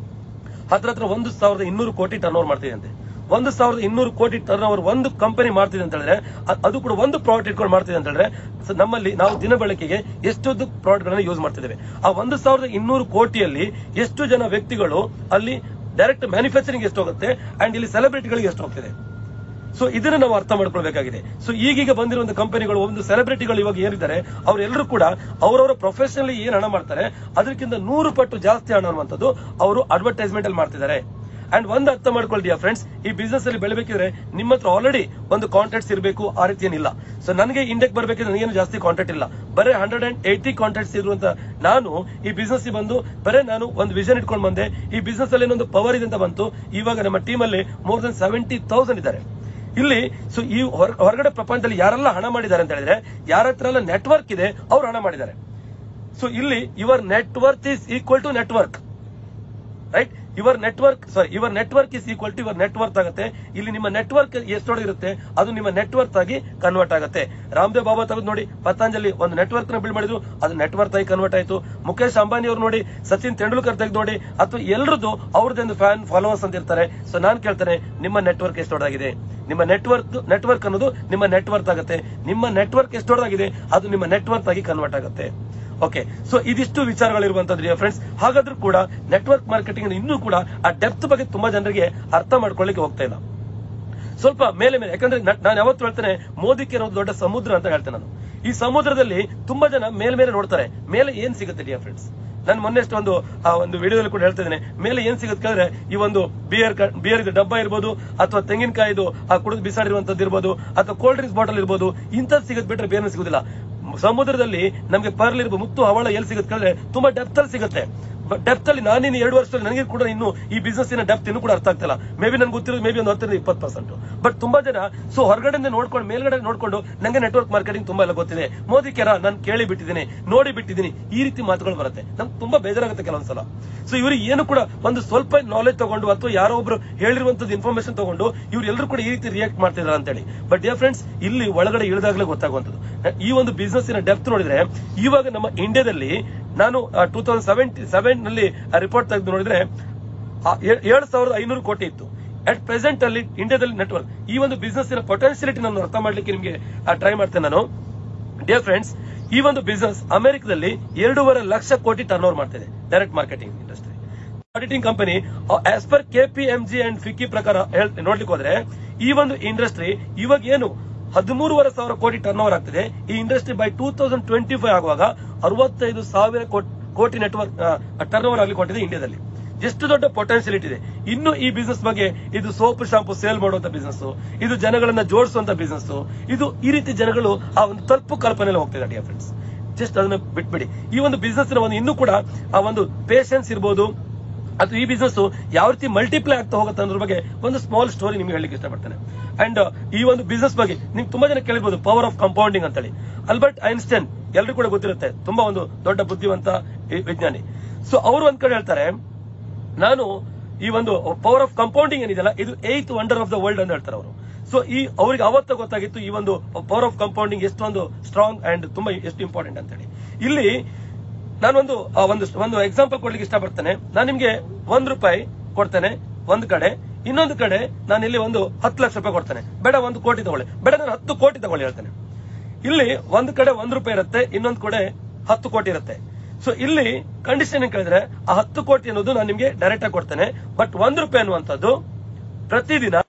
ಹತ್ರ ಹತ್ರ ಒಂದು ಸಾವಿರದ ಇನ್ನೂರು ಕೋಟಿ ಟರ್ನ್ ಓವರ್ ಮಾಡ್ತಿದೆ ಅಂತೆ ಒಂದು ಸಾವಿರದ ಇನ್ನೂರು ಕೋಟಿ ಟರ್ನ್ ಓವರ್ ಒಂದು ಕಂಪನಿ ಮಾಡ್ತಿದೆ ಅಂತ ಹೇಳಿದ್ರೆ ಅ- ಅದು ಕೂಡ ಒಂದು ಪ್ರಾಡಕ್ಟ್ ಇಟ್ಕೊಂಡು ಮಾಡ್ತಿದೆ ಅಂತ ಹೇಳಿದ್ರೆ ಸೊ ನಮ್ಮಲ್ಲಿ ನಾವು ದಿನ ಬಳಕೆಗೆ ಎಷ್ಟೊಂದು ಪ್ರಾಡಕ್ಟ್ ಗಳನ್ನ ಯೂಸ್ ಮಾಡ್ತಿದ್ದೇವೆ ಆ ಒಂದು ಸಾವಿರದ ಇನ್ನೂರು ಕೋಟಿಯಲ್ಲಿ ಎಷ್ಟು ಜನ ವ್ಯಕ್ತಿಗಳು ಅಲ್ಲಿ ಡೈರೆಕ್ಟ್ ಮ್ಯಾನುಫ್ಯಾಕ್ಚರಿಂಗ್ ಎಷ್ಟು ಹೋಗುತ್ತೆ ಅಂಡ್ ಇಲ್ಲಿ ಸೆಲೆಬ್ರಿಟಿಗಳಿಗೆ ಎಷ್ಟು ಹೋಗ್ತಿದೆ ಸೊ ಇದನ್ನ ನಾವು ಅರ್ಥ ಮಾಡ್ಕೊಳ್ಬೇಕಾಗಿದೆ ಸೊ ಈಗೀಗ ಬಂದಿರುವಂತ ಕಂಪನಿಗಳು ಒಂದು ಸೆಲೆಬ್ರಿಟಿಗಳು ಇವಾಗ ಏನಿದ್ದಾರೆ ಅವರೆಲ್ಲರೂ ಕೂಡ ಅವರವರ ಪ್ರೊಫೆಷನಲಿ ಏನ್ ಹಣ ಮಾಡ್ತಾರೆ ಅದಕ್ಕಿಂತ ನೂರು ಪಟ್ಟು ಜಾಸ್ತಿ ಹಣ ಅನ್ನುವಂಥದ್ದು ಅವರು ಅಡ್ವರ್ಟೈಸ್ಮೆಂಟ್ ಅಲ್ಲಿ ಮಾಡ್ತಿದ್ದಾರೆ ಅಂಡ್ ಒಂದು ಅರ್ಥ ಮಾಡ್ಕೊಳ್ತೀಯ ಫ್ರೆಂಡ್ಸ್ ಈ ಬಿಸ್ನೆಸ್ ಅಲ್ಲಿ ಬೆಳಬೇಕಿದ್ರೆ ನಿಮ್ಮ ಹತ್ರ ಆಲ್ರೆಡಿ ಒಂದು ಕಾಂಟ್ಯಾಕ್ಟ್ಸ್ ಇರಬೇಕು ಆ ರೀತಿ ಏನಿಲ್ಲ ಸೊ ನನಗೆ ಇಂಡೆಕ್ ಬರಬೇಕಿದ್ರೆ ನನಗೇನು ಜಾಸ್ತಿ ಕಾಂಟ್ಯಾಕ್ಟ್ ಇಲ್ಲ ಬರೀ ಹಂಡ್ರೆಡ್ ಅಂಡ್ ಏಯ್ಟಿ ಕಾಂಟ್ಯಾಕ್ಟ್ಸ್ ಇರುವಂತ ನಾನು ಈ ಬಿಸ್ನೆಸ್ ಬಂದು ಬರೇ ನಾನು ಒಂದು ವಿಷನ್ ಇಟ್ಕೊಂಡು ಬಂದೆ ಈ ಬಿಸ್ನೆಸ್ ಅಲ್ಲಿ ಏನೊಂದು ಪವರ್ ಇದೆ ಅಂತ ಬಂತು ಇವಾಗ ನಮ್ಮ ಟೀಮ್ ಅಲ್ಲಿ ಮೋರ್ ದನ್ ಸೆವೆಂಟಿ ತೌಸಂಡ್ ಇದ್ದಾರೆ ಇಲ್ಲಿ ಸೊ ಈ ಹೊರ- ಹೊರಗಡೆ ಪ್ರಪಂಚದಲ್ಲಿ ಯಾರೆಲ್ಲ ಹಣ ಮಾಡಿದ್ದಾರೆ ಅಂತ ಹೇಳಿದ್ರೆ ಯಾರ ಹತ್ರ ಎಲ್ಲ ನೆಟ್ವರ್ಕ್ ಇದೆ ಅವ್ರು ಹಣ ಮಾಡಿದ್ದಾರೆ ಸೊ ಇಲ್ಲಿ your network is equal to network right your network sorry your network is equal to your network ಆಗುತ್ತೆ ಇಲ್ಲಿ ನಿಮ್ಮ ನೆಟ್ವರ್ಕ್ ಎಷ್ಟೊಳಗಿರುತ್ತೆ ಅದು ನಿಮ್ಮ ನೆಟ್ವರ್ಕ್ ಆಗಿ ಕನ್ವರ್ಟ್ ಆಗುತ್ತೆ ರಾಮದೇವ್ ಬಾಬಾ ತೆಗೆದು ನೋಡಿ ಪತಂಜಲಿ ಒಂದು ನೆಟ್ವರ್ಕ್ ನ ಬಿಲ್ಡ್ ಮಾಡಿದ್ರು ಅದು ನೆಟ್ವರ್ಕ್ ಆಗಿ ಕನ್ವರ್ಟ್ ಆಯ್ತು ಮುಖೇಶ್ ಅಂಬಾನಿ ಅವ್ರು ನೋಡಿ ಸಚಿನ್ ತೆಂಡೂಲ್ಕರ್ ತೆಗೆದು ನೋಡಿ ಅಥವಾ ಎಲ್ರದ್ದು ಅವ್ರದ್ದೊಂದು ಫ್ಯಾನ್ ಫಾಲೋವರ್ಸ್ ಅಂತ ಇರ್ತಾರೆ ಸೊ ನಾನ್ ಕೇಳ್ತೇನೆ ನಿಮ್ಮ ನೆಟ್ವರ್ಕ್ ಎಷ್ಟು ದೊಡ್ಡದಾಗಿದೆ ನಿಮ್ಮ ನೆಟ್ವರ್ಕ್ ನೆಟ್ವರ್ಕ್ ಅನ್ನೋದು ನಿಮ್ಮ ನೆಟ್ವರ್ಕ್ ಆಗುತ್ತೆ ನಿಮ್ಮ ನೆಟ್ವರ್ಕ್ ಎಷ್ಟು ದೊಡ್ಡದಾಗಿದೆ ಅದು ನಿಮ್ಮ ನೆಟ್ವರ್ಕ್ ಆಗಿ ಕನ್ವರ್ಟ್ ಆಗುತ್ತೆ ಓಕೆ ಸೊ ಇದಿಷ್ಟು ವಿಚಾರಗಳಿರುವಂತದ್ದು ಫ್ರೆಂಡ್ಸ್ ಹಾಗಾದ್ರೂ ಕೂಡ ನೆಟ್ವರ್ಕ್ ಮಾರ್ಕೆಟಿಂಗ್ ಇನ್ನೂ ಕೂಡ ಆ ಡೆಪ್ತ್ ಬಗ್ಗೆ ತುಂಬಾ ಜನರಿಗೆ ಅರ್ಥ ಮಾಡ್ಕೊಳ್ಳಿಕ್ಕೆ ಹೋಗ್ತಾ ಇಲ್ಲ ಸ್ವಲ್ಪ ಮೇಲೆ ಮೇಲೆ ಯಾಕಂದ್ರೆ ನ- ನಾನು ಯಾವತ್ತು ಹೇಳ್ತೇನೆ ಮೋದಿಕೆ ಅನ್ನೋದು ದೊಡ್ಡ ಸಮುದ್ರ ಅಂತ ಹೇಳ್ತೇನೆ ನಾನು ಈ ಸಮುದ್ರದಲ್ಲಿ ತುಂಬಾ ಜನ ಮೇಲ್ ಮೇಲೆ ನೋಡ್ತಾರೆ ಮೇಲೆ ಏನ್ ಸಿಗುತ್ತೆ ಡಿಯರ್ ಫ್ರೆಂಡ್ಸ್ ನಾನು ಮೊನ್ನೆಷ್ಟು ಒಂದು ಆ ಒಂದು ವಿಡಿಯೋದಲ್ಲಿ ಕೂಡ ಹೇಳ್ತಾ ಇದ್ದೇನೆ ಮೇಲೆ ಏನ್ ಸಿಗುತ್ತೆ ಕೇಳಿದ್ರೆ ಈ ಒಂದು ಬಿಯರ್ ಬಿಯರ್ ಡಬ್ಬ ಇರ್ಬೋದು ಅಥವಾ ತೆಂಗಿನಕಾಯಿದು ಆ ಕುಡಿದು ಬಿಸಾಡಿರುವಂತದ್ದು ಇರ್ಬೋದು ಅಥವಾ ಕೋಲ್ಡ್ ಡ್ರಿಂಕ್ಸ್ ಬಾಟಲ್ ಇರ್ಬೋದು ಇಂಥದ್ದು ಸಿಗುತ್ತೆ ಬಿಟ್ರೆ ಬೇರೆ ಸಿಗುದಿಲ್ಲ ಸಮುದ್ರದಲ್ಲಿ ನಮಗೆ ಪರ್ಲ್ ಇರ್ಬೋದು ಮುತ್ತು ಹವಳ ಎಲ್ಲಿ ಸಿಗುತ್ತೆ ಕೇಳಿದ್ರೆ ತುಂಬಾ ಡೆಪ್ತ್ ಅಲ್ಲಿ ಸಿಗುತ್ತೆ ಡೆಪ್ತ್ ಅಲ್ಲಿ ನಾನಿನ್ನು ಎರಡು ವರ್ಷದಲ್ಲಿ ನನಗೆ ಕೂಡ ಇನ್ನು ಈ ಬಿಸ್ನೆಸ್ ನ ಡೆಪ್ತ್ ಇನ್ನೂ ಕೂಡ ಅರ್ಥ ಆಗ್ತಿಲ್ಲ ಮೇ ಬಿ ನನ್ಗೆ ಗೊತ್ತಿರೋದು ಮೇ ಬಿ ಒಂದು ಹತ್ತರಿಂದ ಇಪ್ಪತ್ತು ಪರ್ಸೆಂಟ್ ಬಟ್ ತುಂಬಾ ಜನ ಸೊ ಹೊರಗಡೆಯಿಂದ ನೋಡ್ಕೊಂಡು ಮೇಲ್ಗಡೆ ನೋಡ್ಕೊಂಡು ನಂಗೆ ನೆಟ್ವರ್ಕ್ ಮಾರ್ಕೆಟಿಂಗ್ ತುಂಬಾ ಎಲ್ಲ ಗೊತ್ತಿದೆ ಮೋದಿ ಕೆರ ನಾನು ಕೇಳಿ ಬಿಟ್ಟಿದ್ದೀನಿ ನೋಡಿ ಬಿಟ್ಟಿದ್ದೀನಿ ಈ ರೀತಿ ಮಾತುಗಳು ಬರುತ್ತೆ ನಂಗೆ ತುಂಬಾ ಬೇಜಾರಾಗುತ್ತೆ ಕೆಲವೊಂದ್ಸಲ ಸೊ ಇವ್ರಿಗೆ ಏನು ಕೂಡ ಒಂದು ಸ್ವಲ್ಪ ನಾಲೆಜ್ ತಗೊಂಡು ಅಥವಾ ಯಾರೋ ಒಬ್ರು ಹೇಳಿರುವಂತದ್ದು ಇನ್ಫಾರ್ಮೇಶನ್ ತಗೊಂಡು ಇವ್ರು ಎಲ್ಲರೂ ಕೂಡ ಈ ರೀತಿ ರಿಯಾಕ್ಟ್ ಮಾಡ್ತಿದ್ದಾರೆ ಅಂತೇಳಿ ಬಟ್ ಡಿಯರ್ ಫ್ರೆಂಡ್ಸ್ ಇಲ್ಲಿ ಒಳಗಡೆ ಇಳಿದಾಗಲೇ ಗೊತ್ತಾಗುವಂತದ್ದು ಈ ಒಂದು ಬಿಸ್ನೆಸ್ ನ ಡೆಪ್ತ್ ನೋಡಿದ್ರೆ ಇವಾಗ ನಮ್ಮ ಇಂಡಿಯಾದಲ್ಲಿ ನಾನು ಟೂ ತೌಸಂಡ್ ಸೆವೆಂಟಿ ಸೆವೆನ್ ನಲ್ಲಿ ರಿಪೋರ್ಟ್ ತೆಗೆದು ನೋಡಿದ್ರೆ ಆ, ಏ- ಏಳು ಸಾವಿರದ ಐನೂರು ಕೋಟಿ ಇತ್ತು ಅಟ್ ಪ್ರೆಸೆಂಟ್ ಅಲ್ಲಿ ಇಂಡಿಯಾದಲ್ಲಿ ನೆಟ್ವರ್ಕ್ ಈ ಒಂದು ಬಿಸ್ನೆಸ್ ನ ಪೊಟೆನ್ಶಿಯಲಿಟಿ ನಾನು ಅರ್ಥ ಮಾಡ್ಲಿಕ್ಕೆ ನಿಮಗೆ ಟ್ರೈ ಮಾಡ್ತೇನೆ ನಾನು ಡಿಯರ್ ಫ್ರೆಂಡ್ಸ್ ಈ ಒಂದು ಬಿಸ್ನೆಸ್ ಅಮೆರಿಕದಲ್ಲಿ ಎರಡೂವರೆ ಲಕ್ಷ ಕೋಟಿ ಟರ್ನ್ ಓವರ್ ಮಾಡ್ತಿದೆ direct marketing industry auditing company as per KPMG and FICCI ಪ್ರಕಾರ ಹೇಳ್- ನೋಡ್ಲಿಕ್ಕೆ ಹೋದ್ರೆ ಈ ಒಂದು ಇಂಡಸ್ಟ್ರಿ ಇವಾಗ ಏನು ಹದಿಮೂರುವರೆ ಸಾವಿರ ಕೋಟಿ ಟರ್ನ್ ಓವರ್ ಆಗ್ತಿದೆ ಈ industry by two thousand twenty five ಆಗುವಾಗ ಅರವತ್ತೈದು ಸಾವಿರ ಕೋಟ್- ಕೋಟಿ ನೆಟ್ವರ್ಕ್ ಟರ್ನ್ ಓವರ್ ಆಗಲಿ ಕೊಟ್ಟಿದೆ ಇಂಡಿಯಾದಲ್ಲಿ ಎಷ್ಟು ದೊಡ್ಡ ಪೊಟೆನ್ಶಿಯಲಿಟಿ ಇದೆ ಇನ್ನು ಈ ಬಿಸ್ನೆಸ್ ಬಗ್ಗೆ ಇದು ಸೋಪ್ ಶಾಂಪು ಸೇಲ್ ಮಾಡುವಂತ ಬಿಸ್ನೆಸ್ ಇದು ಜನಗಳನ್ನ ಜೋಡಿಸುವಂತ ಬಿಸ್ನೆಸ್ ಇದು ಈ ರೀತಿ ಜನಗಳು ಆ ಒಂದು ತಪ್ಪು ಕಲ್ಪನೆಯಲ್ಲಿ ಹೋಗ್ತಿದ್ದಾರೆ ಡಿಯರ್ ಫ್ರೆಂಡ್ಸ್ ಜಸ್ಟ್ ಅದನ್ನ ಬಿಟ್ಬಿಡಿ ಈ ಒಂದು ಬಿಸ್ನೆಸ್ ಒಂದು ಇನ್ನೂ ಕೂಡ ಆ ಒಂದು ಪೇಷನ್ಸ್ ಇರ್ಬೋದು ಅಥವಾ ಈ ಬಿಸ್ನೆಸ್ ಯಾವ ರೀತಿ ಮಲ್ಟಿಪ್ಲೈ ಆಗ್ತಾ ಹೋಗುತ್ತೆ ಅನ್ನೋದ್ರ ಬಗ್ಗೆ ಒಂದು ಸ್ಮಾಲ್ ಸ್ಟೋರಿ ನಿಮ್ಗೆ ಹೇಳಲಿಕ್ಕೆ ಇಷ್ಟಪಡ್ತೇನೆ ಅಂಡ್ ಈ ಒಂದು ಬಿಸ್ನೆಸ್ ಬಗ್ಗೆ ನಿಮ್ಗೆ ತುಂಬಾ ಜನ ಕೇಳಿರ್ಬೋದು ಪವರ್ ಆಫ್ ಕಂಪೌಂಡಿಂಗ್ ಅಂತೇಳಿ ಅಲ್ಬರ್ಟ್ ಐನ್ಸ್ಟೈನ್ ಎಲ್ರಿಗೂ ಕೂಡ ಗೊತ್ತಿರುತ್ತೆ ತುಂಬಾ ಒಂದು ದೊಡ್ಡ ಬುದ್ಧಿವಂತ ವಿ- ವಿಜ್ಞಾನಿ ಸೊ ಅವರು ಒಂದ್ ಕಡೆ ಹೇಳ್ತಾರೆ ನಾನು ಈ ಒಂದು ಪವರ್ ಆಫ್ ಕಂಪೌಂಡಿಂಗ್ ಏನಿದೆಯಲ್ಲ ಇದು eighth wonder of the world ಅಂತ ಹೇಳ್ತಾರೆ ಅವರು ಸೊ ಈ ಅವರಿಗೆ ಅವತ್ತ ಗೊತ್ತಾಗಿತ್ತು ಈ ಒಂದು ಪವರ್ ಆಫ್ ಕಂಪೌಂಡಿಂಗ್ ಎಷ್ಟೊಂದು ಸ್ಟ್ರಾಂಗ್ ಅಂಡ್ ತುಂಬಾ ಎಷ್ಟು ಇಂಪಾರ್ಟೆಂಟ್ ಅಂತ ಹೇಳಿ ಇಲ್ಲಿ ನಾನೊಂದು ಆ, ಒಂದು ಒಂದು ಎಕ್ಸಾಂಪಲ್ ಕೊಡ್ಲಿಕ್ಕೆ ಇಷ್ಟಪಡ್ತೇನೆ ನಾನು ನಿಮ್ಗೆ ಒಂದ್ ರೂಪಾಯಿ ಕೊಡ್ತೇನೆ ಒಂದ್ ಕಡೆ ಇನ್ನೊಂದು ಕಡೆ ನಾನು ಇಲ್ಲಿ ಒಂದು ಹತ್ತು ಲಕ್ಷ ರೂಪಾಯಿ ಕೊಡ್ತೇನೆ ಬೇಡ ಒಂದು ಕೋಟಿ ತಗೊಳ್ಳಿ ಬೇಡ ನಾನು ಹತ್ತು ಕೋಟಿ ತಗೊಳ್ಳಿ ಹೇಳ್ತೇನೆ ಇಲ್ಲಿ ಒಂದ್ ಕಡೆ ಒಂದ್ ರೂಪಾಯಿ ಇರುತ್ತೆ ಇನ್ನೊಂದ್ ಕಡೆ ಹತ್ತು ಕೋಟಿ ಇರುತ್ತೆ ಸೊ ಇಲ್ಲಿ ಕಂಡೀಷನ್ ಏನ್ ಕೇಳಿದ್ರೆ ಆ ಹತ್ತು ಕೋಟಿ ಅನ್ನೋದು ನಾನು ನಿಮ್ಗೆ ಡೈರೆಕ್ಟ್ ಆಗಿ ಕೊಡ್ತೇನೆ ಬಟ್ ಒಂದ್ ರೂಪಾಯಿ ಅನ್ನುವಂಥದ್ದು ಪ್ರತಿದಿನ